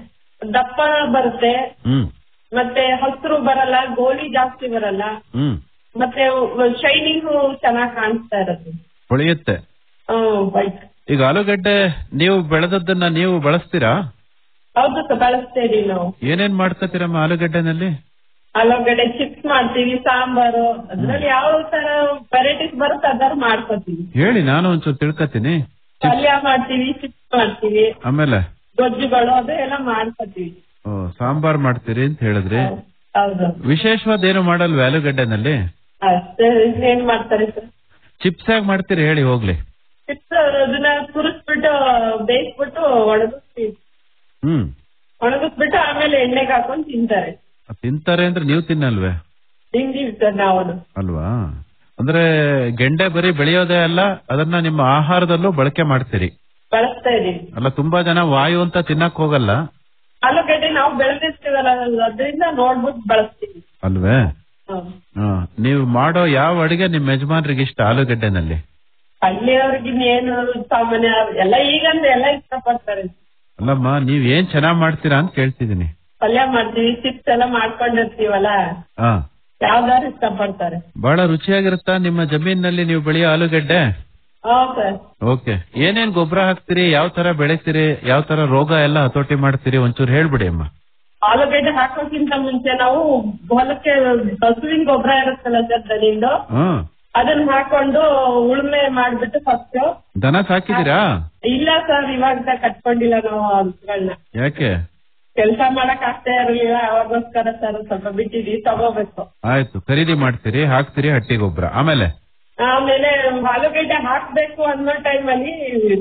ದಪ್ಪ ಬರುತ್ತೆ ಹ್ಮ್ ಮತ್ತೆ ಹಸಿರು ಬರಲ್ಲ ಗೋಲಿ ಜಾಸ್ತಿ ಬರಲ್ಲ ಹ್ಮ್ ಮತ್ತೆ ಶೈನಿಂಗು ಚೆನ್ನಾಗಿ ಕಾಣಿಸ್ತಾ ಇರುತ್ತೆ ಹೊಳೆಯುತ್ತೆ ಹ್ಮ್ ವೈಟ್ ಈಗ ಆಲೂಗಡ್ಡೆ ನೀವು ಬೆಳೆದದ್ದನ್ನ ನೀವು ಬಳಸ್ತೀರಾ ಹೌದು ಸರ್ ಬಳಸ್ತಾ ಇದೀವಿ ನಾವು ಏನೇನ್ ಮಾಡ್ಕೊತೀರಮ್ಮ ಆಲೂಗಡ್ಡೆನಲ್ಲಿ ಆಲೂಗಡ್ಡೆ ಚಿಪ್ಸ್ ಮಾಡ್ತೀವಿ ಸಾಂಬಾರು ಅದ್ರಲ್ಲಿ ಯಾವ ತರ ವೆರೈಟೀಸ್ ಬರುತ್ತೆ ಅದಾರು ಮಾಡ್ಕೊತೀವಿ ಹೇಳಿ ನಾನು ಒಂಚೂರು ತಿಳ್ಕೊತೀನಿ ಪಲ್ಯ ಮಾಡ್ತೀವಿ ಚಿಪ್ಸ್ ಮಾಡ್ತೀವಿ ಆಮೇಲೆ ಗೊಜ್ಜುಗಳು ಅದು ಎಲ್ಲ ಮಾಡ್ಕೊತೀವಿ ಓ, ಸಾಂಬಾರ್ ಮಾಡ್ತೀರಿ ಅಂತ ಹೇಳಿದ್ರಿ ಹೌದು ವಿಶೇಷವಾದ ಏನು ಮಾಡಲ್ವೇ ಆಲೂಗಡ್ಡೆನಲ್ಲಿ ಅಷ್ಟೇ ಏನ್ ಮಾಡ್ತಾರೆ ಸರ್ ಚಿಪ್ಸ್ ಹೇಗ್ ಮಾಡ್ತೀರಿ ಹೇಳಿ ಹೋಗ್ಲಿ ಚಿಪ್ಸ್ ಅದನ್ನ ಕುದಿಸ್ಬಿಟ್ಟು ಬೇಯಿಸ್ಬಿಟ್ಟು ಒಣಗಿಸ್ತೀವಿ ಹ್ಮ್ ಒಣಗಿಸ್ಬಿಟ್ಟು ಆಮೇಲೆ ಎಣ್ಣೆಗೆ ಹಾಕೊಂಡು ತಿಂತಾರೆ ತಿಂತಾರೆ ಅಂದ್ರೆ ನೀವು ತಿನ್ನಲ್ವೇ ತಿಂದೀವಿ ಸರ್ ನಾವು ಅಲ್ವಾ ಅಂದ್ರೆ ಗೆಂಡೆ ಬರೀ ಬೆಳೆಯೋದೇ ಅಲ್ಲ ಅದನ್ನ ನಿಮ್ಮ ಆಹಾರದಲ್ಲೂ ಬಳಕೆ ಮಾಡ್ತೀರಿ ಬಳಸ್ತಾ ಇದೀವಿ ಅಲ್ಲ ತುಂಬಾ ಜನ ವಾಯು ಅಂತ ತಿನ್ನಕ್ ಹೋಗಲ್ಲ ಆಲೂಗಡ್ಡೆ ನಾವು ಬೆಳೆದಿರ್ತೀವಲ್ಲ ಅದರಿಂದ ನೋಡ್ಬಿಟ್ಟು ಬಳಸ್ತೀವಿ ಅಲ್ವೇ ಹ್ಮ್. ಹ ನೀವು ಮಾಡೋ ಯಾವ ಅಡಿಗೆ ನಿಮ್ ಯಜಮಾನ್ರಿಗೆ ಇಷ್ಟ ಆಲೂಗಡ್ಡೆನಲ್ಲಿ ಹಳ್ಳಿಯವ್ರಿಗೆ ಇನ್ನೇನು ಸಾಮಾನ್ಯ ಎಲ್ಲ ಈಗಂದ್ರೆ ಎಲ್ಲ ಇಷ್ಟಪಡ್ತಾರೆ ಅಲ್ಲಮ್ಮ ನೀವ್ ಏನ್ ಚೆನ್ನಾಗ್ ಮಾಡ್ತೀರಾ ಅಂತ ಕೇಳ್ತಿದೀನಿ ಪಲ್ಯ ಮಾಡ್ತೀವಿ ಚಿಪ್ಸ್ ಎಲ್ಲ ಮಾಡ್ಕೊಂಡಿರ್ತೀವಲ್ಲ ಹಾ ಯಾವ್ದಾರು ಇಷ್ಟಪಡ್ತಾರೆ ಬಹಳ ರುಚಿಯಾಗಿರುತ್ತಾ ನಿಮ್ಮ ಜಮೀನಿನಲ್ಲಿ ನೀವು ಬೆಳೆಯೋ ಆಲೂಗಡ್ಡೆ ಹಾ ಸರ್ ಓಕೆ ಏನೇನ್ ಗೊಬ್ಬರ ಹಾಕ್ತೀರಿ ಯಾವ ತರ ಬೆಳಿತೀರಿ ಯಾವ ತರ ರೋಗ ಎಲ್ಲ ಹತೋಟಿ ಮಾಡ್ತೀರಿ ಒಂಚೂರು ಹೇಳ್ಬಿಡಿ ಅಮ್ಮ ಆಲೂಗಡ್ಡೆ ಹಾಕೋಕ್ಕಿಂತ ಮುಂಚೆ ನಾವು ಹೊಲಕ್ಕೆ ಹಸುವಿನ ಗೊಬ್ಬರ ಇರುತ್ತಲ್ಲ ಸರ್ ದನಿಂದು ಹ್ಮ್ ಅದನ್ನ ಹಾಕೊಂಡು ಉಳುಮೆ ಮಾಡ್ಬಿಟ್ಟು ಫಸ್ಟ್ ದನ ಸಾಕಿದೀರಾ ಇಲ್ಲ ಸರ್ ಇವಾಗ ಕಟ್ಕೊಂಡಿಲ್ಲ ನಾವು ಹಸುಗಳನ್ನ ಯಾಕೆ ಕೆಲಸ ಮಾಡಕ್ ಆಗ್ತಾ ಇರಲಿಲ್ಲ ಅವಾಗೋಸ್ಕರ ಸರ್ ಸ್ವಲ್ಪ ಬಿಟ್ಟಿದೀವಿ ತಗೋಬೇಕು ಆಯ್ತು ಖರೀದಿ ಮಾಡ್ತೀರಿ ಹಾಕ್ತೀರಿ ಹಟ್ಟಿ ಗೊಬ್ಬರ ಆಮೇಲೆ ಆಮೇಲೆ ಆಲೂಗಡ್ಡೆ ಹಾಕ್ಬೇಕು ಅನ್ನೋ ಟೈಮಲ್ಲಿ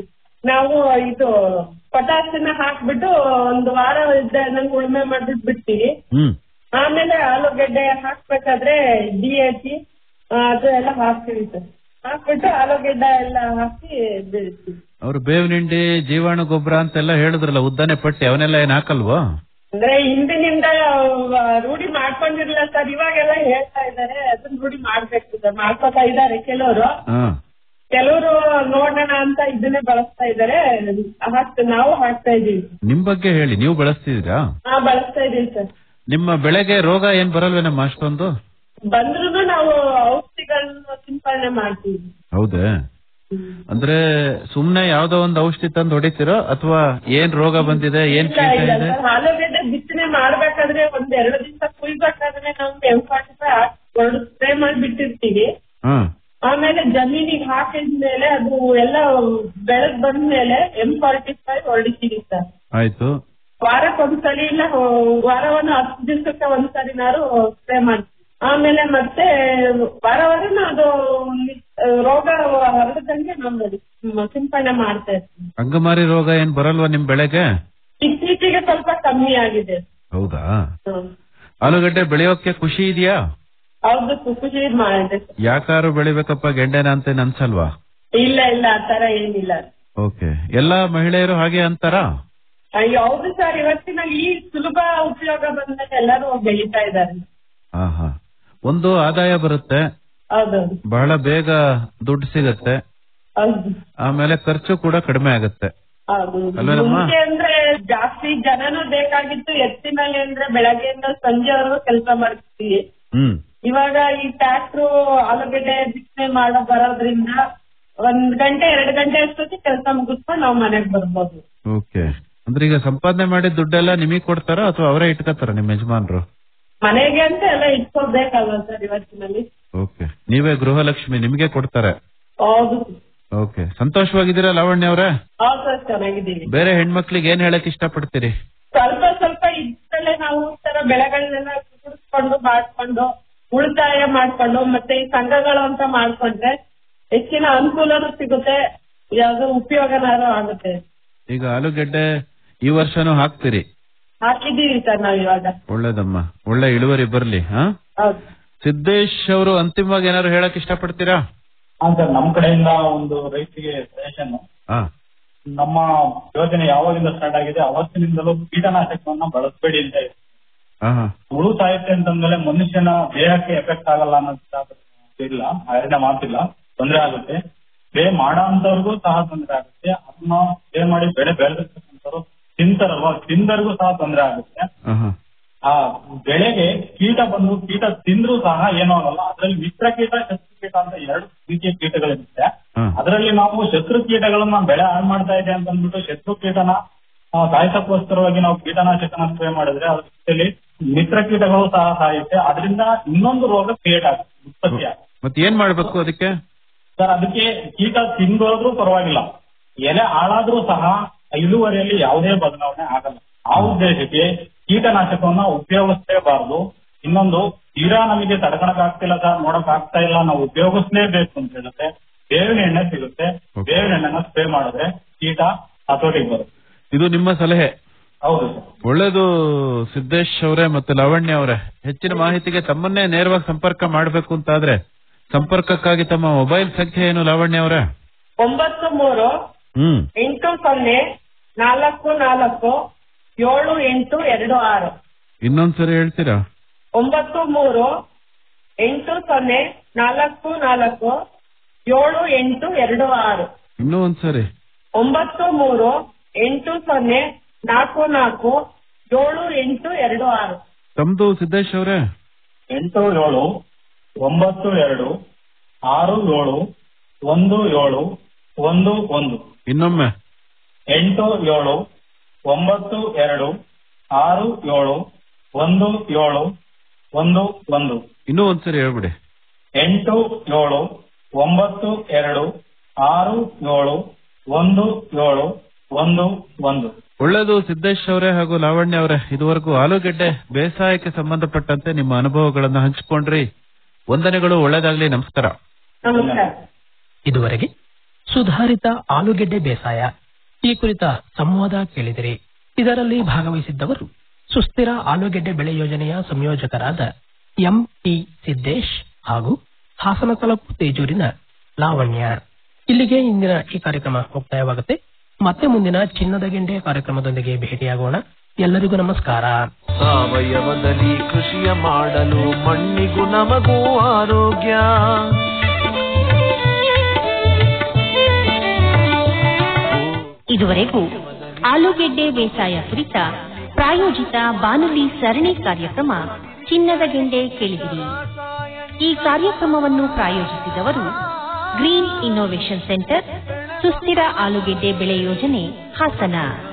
ನಾವು ಇದು ಪಟಾಸನ್ನ ಹಾಕ್ಬಿಟ್ಟು ಒಂದು ವಾರ ನಂಗೆ ಉಳುಮೆ ಮಾಡ್ಬಿಟ್ಟು ಬಿಡ್ತೀವಿ ಹ್ಮ್ ಆಮೇಲೆ ಆಲೂಗಡ್ಡೆ ಹಾಕ್ಬೇಕಾದ್ರೆ ಡಿ ಎ ಪಿ ಅದು ಎಲ್ಲ ಹಾಕ್ತೀವಿ ಸರ್ ಹಾಕ್ಬಿಟ್ಟು ಆಲೂಗಡ್ಡೆ ಎಲ್ಲ ಹಾಕಿ ಬೆಳಿತೀವಿ ಅವ್ರು ಬೇವಿನ ಹಿಂಡಿ ಜೀವಾಣು ಗೊಬ್ಬರ ಅಂತೆಲ್ಲ ಹೇಳಿದ್ರಲ್ಲ ಉದ್ದಾನೆ ಪಟ್ಟಿ ಅವನ್ನೆಲ್ಲ ಏನ್ ಹಾಕಲ್ವಾ ಅಂದ್ರೆ ಹಿಂದಿನಿಂದ ಆ, ರೂಢಿ ಮಾಡ್ಕೊಂಡಿರ್ಲಿಲ್ಲ ಸರ್ ಇವಾಗೆಲ್ಲ ಹೇಳ್ತಾ ಇದ್ದಾರೆ ಅದನ್ನ ರೂಢಿ ಮಾಡ್ಬೇಕು ಸರ್ ಮಾಡ್ಕೋತಾ ಇದ್ದಾರೆ ಕೆಲವರು ಹಾ ಕೆಲವರು ನೋಡೋಣ ಅಂತ ಇದನ್ನೇ ಬಳಸ್ತಾ ಇದ್ದಾರೆ ಹಾಕ್ತ ನಾವು ಹಾಕ್ತಾ ಇದೀವಿ ನಿಮ್ ಬಗ್ಗೆ ಹೇಳಿ ನೀವು ಬಳಸ್ತಿದ್ದೀರಾ ಹಾ ಬಳಸ್ತಾ ಇದೀವಿ ಸರ್ ನಿಮ್ಮ ಬೆಳೆಗೆ ರೋಗ ಏನ್ ಬರಲ್ವೇನಮ್ಮ ಅಷ್ಟೊಂದು ಬಂದ್ರು ನಾವು ಔಷಧಿಗಳನ್ನ ಸಿಂಪಡಣೆ ಮಾಡ್ತೀವಿ ಹೌದೇ ಅಂದ್ರೆ ಸುಮ್ನೆ ಯಾವ್ದೋ ಒಂದು ಔಷಧಿ ತಂದು ಹೊಡಿತೀರೋ ಅಥವಾ ಏನ್ ರೋಗ ಬಂದಿದೆ ಏನ್ ಇಲ್ಲ ಕೀಟ ಇಲ್ಲ ಇದೆ ಸರ್ ಆಲೂಗೆಡ್ಡೆ ಬಿತ್ತನೆ ಮಾಡ್ಬೇಕಾದ್ರೆ ಒಂದ್ ಎರಡು ದಿವಸ ಕುಯ್ಬೇಕಾದ್ರೆ ನಾವು ಎಂ ಫಾರ್ಟಿ ಫೈವ್ ಎರಡು ಸ್ಪ್ರೇ ಮಾಡಿ ಬಿಟ್ಟಿರ್ತೀವಿ ಹ್ಮ್ ಆಮೇಲೆ ಜಮೀನಿಗೆ ಹಾಕಿದ್ಮೇಲೆ ಅದು ಎಲ್ಲ ಬೆಳೆದ್ ಬಂದ್ಮೇಲೆ ಎಂ ಫಾರ್ಟಿ ಫೈವ್ ಹೊಡಿತೀವಿ ಸರ್ ಆಯ್ತು ವಾರಕ್ಕೊಂದ್ಸಲಿ ಇಲ್ಲ ವಾರವನ್ನು ಹತ್ತು ದಿವಸಕ್ಕೆ ಒಂದ್ಸರಿನಾರು ಸ್ಪ್ರೇ ಮಾಡ್ತೀವಿ ಆಮೇಲೆ ಮತ್ತೆ ವಾರ ವಾರನ ಅದು ಆ, ರೋಗ ಹರಡದಂಗೆ ನಾವು ನೋಡಿ ಸಿಂಪಡಣೆ ಮಾಡ್ತಾ ಇರ್ತೀವಿ ಅಂಗಮಾರಿ ರೋಗ ಏನ್ ಬರಲ್ವಾ ನಿಮ್ ಬೆಳೆಗೆ ಇತ್ತೀಚೆಗೆ ಸ್ವಲ್ಪ ಕಮ್ಮಿ ಆಗಿದೆ ಹೌದಾ ಹ್ಮ್. ಆಲೂಗಡ್ಡೆ ಬೆಳೆಯೋಕೆ ಖುಷಿ ಇದೆಯಾ ಹೌದು ಖುಷಿ ಮಾಡಿದೆ ಯಾಕಾರು ಬೆಳಿಬೇಕಪ್ಪ ಗೆಂಡೆನ ಅಂತ ಏನ್ ಅನ್ಸಲ್ವಾ ಇಲ್ಲ ಇಲ್ಲ ಆ ತರ ಏನಿಲ್ಲ ಓಕೆ ಎಲ್ಲಾ ಮಹಿಳೆಯರು ಹಾಗೆ ಅಂತಾರ ಅಯ್ಯೋ ಹೌದು ಸರ್ ಇವತ್ತಿನ ಈ ಸುಲಭ ಉಪಯೋಗ ಬಂದಾಗ ಎಲ್ಲರೂ ಬೆಳೀತಾ ಇದ್ದಾರೆ ಹಾ ಹಾ ಒಂದು ಆದಾಯ ಬರುತ್ತೆ ಹೌದೌದು ಬಹಳ ಬೇಗ ದುಡ್ಡು ಸಿಗತ್ತೆ ಹೌದು ಆಮೇಲೆ ಖರ್ಚು ಕೂಡ ಕಡಿಮೆ ಆಗುತ್ತೆ ಹೌದು ಅಲ್ವೇನಮ್ಮ? ಮುಂಚೆ ಅಂದ್ರೆ ಜಾಸ್ತಿ ಜನನೂ ಬೇಕಾಗಿತ್ತು ಎತ್ತಿನಲ್ಲಿ ಅಂದ್ರೆ ಬೆಳಗ್ಗೆಯಿಂದ ಸಂಜೆವರೆಗೂ ಕೆಲಸ ಮಾಡ್ತೀವಿ ಹ್ಮ್ ಇವಾಗ ಈ ಟ್ಯಾಕ್ಟ್ರು ಆಲೂಗಡ್ಡೆ ಬಿತ್ತನೆ ಮಾಡೋ ಬರೋದ್ರಿಂದ ಒಂದ್ ಗಂಟೆ ಎರಡು ಗಂಟೆ ಅಷ್ಟೊತ್ತಿಗೆ ಕೆಲಸ ಮುಗಿಸ್ಕೊಂಡು ನಾವು ಮನೆಗ್ ಬರ್ಬೋದು ಓಕೆ ಅಂದ್ರೆ ಈಗ ಸಂಪಾದನೆ ಮಾಡಿದ ದುಡ್ಡೆಲ್ಲ ನಿಮಗ್ ಕೊಡ್ತಾರ ಅಥವಾ ಅವರೇ ಇಟ್ಕೋತಾರ ನಿಮ್ ಯಜಮಾನ್ರು ಮನೆಗೆ ಅಂತ ಎಲ್ಲ ಇಟ್ಕೊಳ್ಬೇಕಲ್ವಾ ಸರ್ ಇವತ್ತಿನಲ್ಲಿ ಓಕೆ ನೀವೇ ಗೃಹಲಕ್ಷ್ಮಿ ನಿಮ್ಗೆ ಕೊಡ್ತಾರೆ ಹೌದು ಓಕೆ ಸಂತೋಷವಾಗಿದ್ದೀರಾ ಲಾವಣ್ಯ ಅವರೇ ಹೌದು ಸರ್ ಚೆನ್ನಾಗಿದ್ದೀವಿ ಬೇರೆ ಹೆಣ್ಮಕ್ಳಿಗೆ ಏನ್ ಹೇಳಕ್ ಇಷ್ಟಪಡ್ತೀರಿ ಸ್ವಲ್ಪ ಸ್ವಲ್ಪ ಇದ್ದಲ್ಲೇ ನಾವು ಈ ತರ ಬೆಳೆಗಳನ್ನೆಲ್ಲ ಕುಡಿಸ್ಕೊಂಡು ಮಾಡ್ಕೊಂಡು ಉಳಿತಾಯ ಮಾಡ್ಕೊಂಡು ಮತ್ತೆ ಈ ಸಂಘಗಳು ಅಂತ ಮಾಡ್ಕೊಂಡ್ರೆ ಹೆಚ್ಚಿನ ಅನುಕೂಲನೂ ಸಿಗುತ್ತೆ ಯಾವ್ದು ಉಪಯೋಗನಾರು ಆಗುತ್ತೆ ಈಗ ಆಲೂಗೆಡ್ಡೆ ಈ ವರ್ಷನೂ ಹಾಕ್ತೀರಿ ಹಾಕಿದ್ದೀವಿ ಸರ್ ನಾವ್ ಇವಾಗ ಒಳ್ಳೇದಮ್ಮ ಒಳ್ಳೆ ಇಳುವರಿ ಬರ್ಲಿ ಹಾ ಹೌದು ಸಿದ್ದೇಶ್ ಅವರು ಅಂತಿಮವಾಗಿ ಏನಾದ್ರು ಹೇಳಕ್ ಇಷ್ಟಪಡ್ತೀರಾ ಹಾ ಸರ್ ನಮ್ಮ ಕಡೆಯಿಂದ ಒಂದು ರೈತರಿಗೆ ಸಜೆಷನ್ ಹಾ ನಮ್ಮ ಯೋಜನೆ ಯಾವಾಗಿಂದ ಸ್ಟಾರ್ಟ್ ಆಗಿದೆ ಅವತ್ತಿನಿಂದಲೂ ಕೀಟನಾಶಕವನ್ನ ಬಳಸಬೇಡಿ ಅಂತ ಇದೆ ಹಾ ಹಾ ಹುಳು ಸಾಯುತ್ತೆ ಅಂತಂದ್ಮೇಲೆ ಮನುಷ್ಯನ ದೇಹಕ್ಕೆ ಎಫೆಕ್ಟ್ ಆಗಲ್ಲ ಅನ್ನೋದು ಇಲ್ಲ ಎರಡನೇ ಮಾತಿಲ್ಲ ತೊಂದರೆ ಆಗುತ್ತೆ ಸ್ಪ್ರೇ ಮಾಡೋ ಅಂತವ್ರಿಗೂ ಸಹ ತೊಂದರೆ ಆಗುತ್ತೆ ಅದನ್ನ ಸ್ಪ್ರೇ ಮಾಡಿ ಬೆಳೆ ಬೆಳೆದಿರ್ತಕ್ಕಂಥವ್ರು ತಿಂತಾರಲ್ವಾ ತಿಂದರ್ಗೂ ಸಹ ತೊಂದರೆ ಆಗುತ್ತೆ ಹಾ ಹಾ ಆ ಬೆಳೆಗೆ ಕೀಟ ಬಂದು ಕೀಟ ತಿಂದ್ರೂ ಸಹ ಏನೂ ಆಗಲ್ಲ ಅದರಲ್ಲಿ ಮಿತ್ರ ಕೀಟ ಶತ್ರು ಕೀಟ ಅಂತ ಎರಡು ರೀತಿಯ ಕೀಟಗಳಿರುತ್ತೆ ಅದರಲ್ಲಿ ನಾವು ಶತ್ರು ಕೀಟಗಳನ್ನ ಬೆಳೆ ಹಾಳು ಮಾಡ್ತಾ ಇದೆ ಅಂತ ಅಂದ್ಬಿಟ್ಟು ಶತ್ರು ಕೀಟನ ಆ, ಸಾಯಿಸಕ್ಕೋಸ್ಕರವಾಗಿ ನಾವು ಕೀಟನಾಶಕನ ಸ್ಪ್ರೇ ಮಾಡಿದ್ರೆ ಅದ್ರ ಜೊತೆಲಿ ಮಿತ್ರ ಕೀಟಗಳು ಸಹ ಸಾಯುತ್ತೆ ಅದರಿಂದ ಇನ್ನೊಂದು ರೋಗ ಕ್ರಿಯೇಟ್ ಆಗುತ್ತೆ ಉತ್ಪತ್ತಿ ಆಗುತ್ತೆ ಮತ್ತೆ ಏನ್ ಮಾಡ್ಬೇಕು ಅದಕ್ಕೆ ಸರ್ ಅದಕ್ಕೆ ಕೀಟ ತಿಂದೋದ್ರೂ ಪರವಾಗಿಲ್ಲ ಎಲೆ ಹಾಳಾದ್ರೂ ಸಹ ಇಳುವರಿಯಲ್ಲಿ ಯಾವುದೇ ಬದಲಾವಣೆ ಆಗಲ್ಲ ಆ ಉದ್ದೇಶಕ್ಕೆ ಕೀಟನಾಶಕವನ್ನ ಉಪಯೋಗಿಸಲೇಬಾರದು ಇನ್ನೊಂದು ತೀರಾ ನಮಗೆ ತಡ್ಕೊಳಕ್ ಆಗ್ತಿಲ್ಲ ಸರ್ ನೋಡಕ್ ಆಗ್ತಾ ಇಲ್ಲ ನಾವು ಉಪಯೋಗಿಸಲೇಬೇಕು ಅಂತ ಹೇಳುತ್ತೆ ಬೇವಿನ ಎಣ್ಣೆ ಸಿಗುತ್ತೆ ಬೇವಿನ ಎಣ್ಣೆನ ಸ್ಪ್ರೇ ಮಾಡಿದ್ರೆ ಕೀಟ ಹತೋಟಿಗೆ ಬರುತ್ತೆ ಇದು ನಿಮ್ಮ ಸಲಹೆ ಹೌದು ಸರ್ ಒಳ್ಳೇದು ಸಿದ್ದೇಶ್ ಅವರೇ ಮತ್ತೆ ಲಾವಣ್ಯ ಅವರೇ ಹೆಚ್ಚಿನ ಮಾಹಿತಿಗೆ ತಮ್ಮನ್ನೇ ನೇರವಾಗಿ ಸಂಪರ್ಕ ಮಾಡಬೇಕು ಅಂತಾದ್ರೆ ಸಂಪರ್ಕಕ್ಕಾಗಿ ತಮ್ಮ ಮೊಬೈಲ್ ಸಂಖ್ಯೆ ಏನು ಲಾವಣ್ಯ ಅವರೇ ಒಂಬತ್ತು ಮೂರು ಹ್ಮ್ ಎಂಟು ಸೊನ್ನೆ ನಾಲ್ಕು ನಾಲ್ಕು ಏಳು ಎಂಟು ಎರಡು ಆರು ಇನ್ನೊಂದ್ಸರಿ ಹೇಳ್ತೀರಾ ಒಂಬತ್ತು ಮೂರು ಎಂಟು ಸೊನ್ನೆ ನಾಲ್ಕು ನಾಲ್ಕು ಏಳು ಎಂಟು ಎರಡು ಆರು ಇನ್ನೂ ಒಂದ್ಸರಿ ಒಂಬತ್ತು ಮೂರು ಎಂಟು ಸೊನ್ನೆ ನಾಲ್ಕು ನಾಲ್ಕು ಏಳು ಎಂಟು ಎರಡು ಆರು ತಮ್ದು ಸಿದ್ದೇಶ್ ಅವರೇ ಎಂಟು ಏಳು ಒಂಬತ್ತು ಎರಡು ಆರು ಏಳು ಒಂದು ಏಳು ಒಂದು ಒಂದು ಇನ್ನೊಮ್ಮೆ ಎಂಟು ಏಳು ಒಂಬತ್ತು ಎರಡು ಆರು ಏಳು ಒಂದು ಏಳು ಒಂದು ಒಂದು ಇನ್ನೂ ಒಂದ್ಸರಿ ಹೇಳ್ಬಿಡಿ ಎಂಟು ಏಳು ಒಂಬತ್ತು ಎರಡು ಆರು ಏಳು ಒಂದು ಏಳು ಒಂದು ಒಂದು ಒಳ್ಳೇದು ಸಿದ್ದೇಶ್ ಅವರೇ ಹಾಗೂ ಲಾವಣ್ಯ ಅವರೇ ಇದುವರೆಗೂ ಆಲೂಗೆಡ್ಡೆ ಬೇಸಾಯಕ್ಕೆ ಸಂಬಂಧಪಟ್ಟಂತೆ ನಿಮ್ಮ ಅನುಭವಗಳನ್ನ ಹಂಚಿಕೊಂಡ್ರಿ ವಂದನೆಗಳು ಒಳ್ಳೇದಾಗ್ಲಿ ನಮಸ್ಕಾರ ನಮಸ್ಕಾರ ಇದುವರೆಗೆ ಸುಧಾರಿತ ಆಲೂಗೆಡ್ಡೆ ಬೇಸಾಯ ಈ ಕುರಿತ ಸಂವಾದ ಕೇಳಿದಿರಿ ಇದರಲ್ಲಿ ಭಾಗವಹಿಸಿದ್ದವರು ಸುಸ್ಥಿರ ಆಲೂಗೆಡ್ಡೆ ಬೆಳೆ ಯೋಜನೆಯ ಸಂಯೋಜಕರಾದ ಎಂ ಟಿ ಸಿದ್ದೇಶ್ ಹಾಗೂ ಹಾಸನ ತಾಲೂಕು ತೇಜೂರಿನ ಲಾವಣ್ಯ ಇಲ್ಲಿಗೆ ಇಂದಿನ ಈ ಕಾರ್ಯಕ್ರಮ ಮುಕ್ತಾಯವಾಗುತ್ತೆ ಮತ್ತೆ ಮುಂದಿನ ಚಿನ್ನದ ಗೆಂಡೆ ಕಾರ್ಯಕ್ರಮದೊಂದಿಗೆ ಭೇಟಿಯಾಗೋಣ ಎಲ್ಲರಿಗೂ ನಮಸ್ಕಾರ ಸಾವಯವದಲ್ಲಿ ಕೃಷಿಯ ಮಾಡಲು ಮಣ್ಣಿಗೂ ನಮಗೂ ಆರೋಗ್ಯ ಇದುವರೆಗೂ ಆಲೂಗೆಡ್ಡೆ ಬೇಸಾಯ ಕುರಿತ ಪ್ರಾಯೋಜಿತ ಬಾನುಲಿ ಸರಣಿ ಕಾರ್ಯಕ್ರಮ ಚಿನ್ನದ ಗೆಂಡೆ ಕೇಳಿದಿರಿ ಈ ಕಾರ್ಯಕ್ರಮವನ್ನು ಪ್ರಾಯೋಜಿಸಿದವರು ಗ್ರೀನ್ ಇನ್ನೋವೇಷನ್ ಸೆಂಟರ್ ಸುಸ್ಥಿರ ಆಲೂಗೆಡ್ಡೆ ಬೆಳೆ ಯೋಜನೆ ಹಾಸನ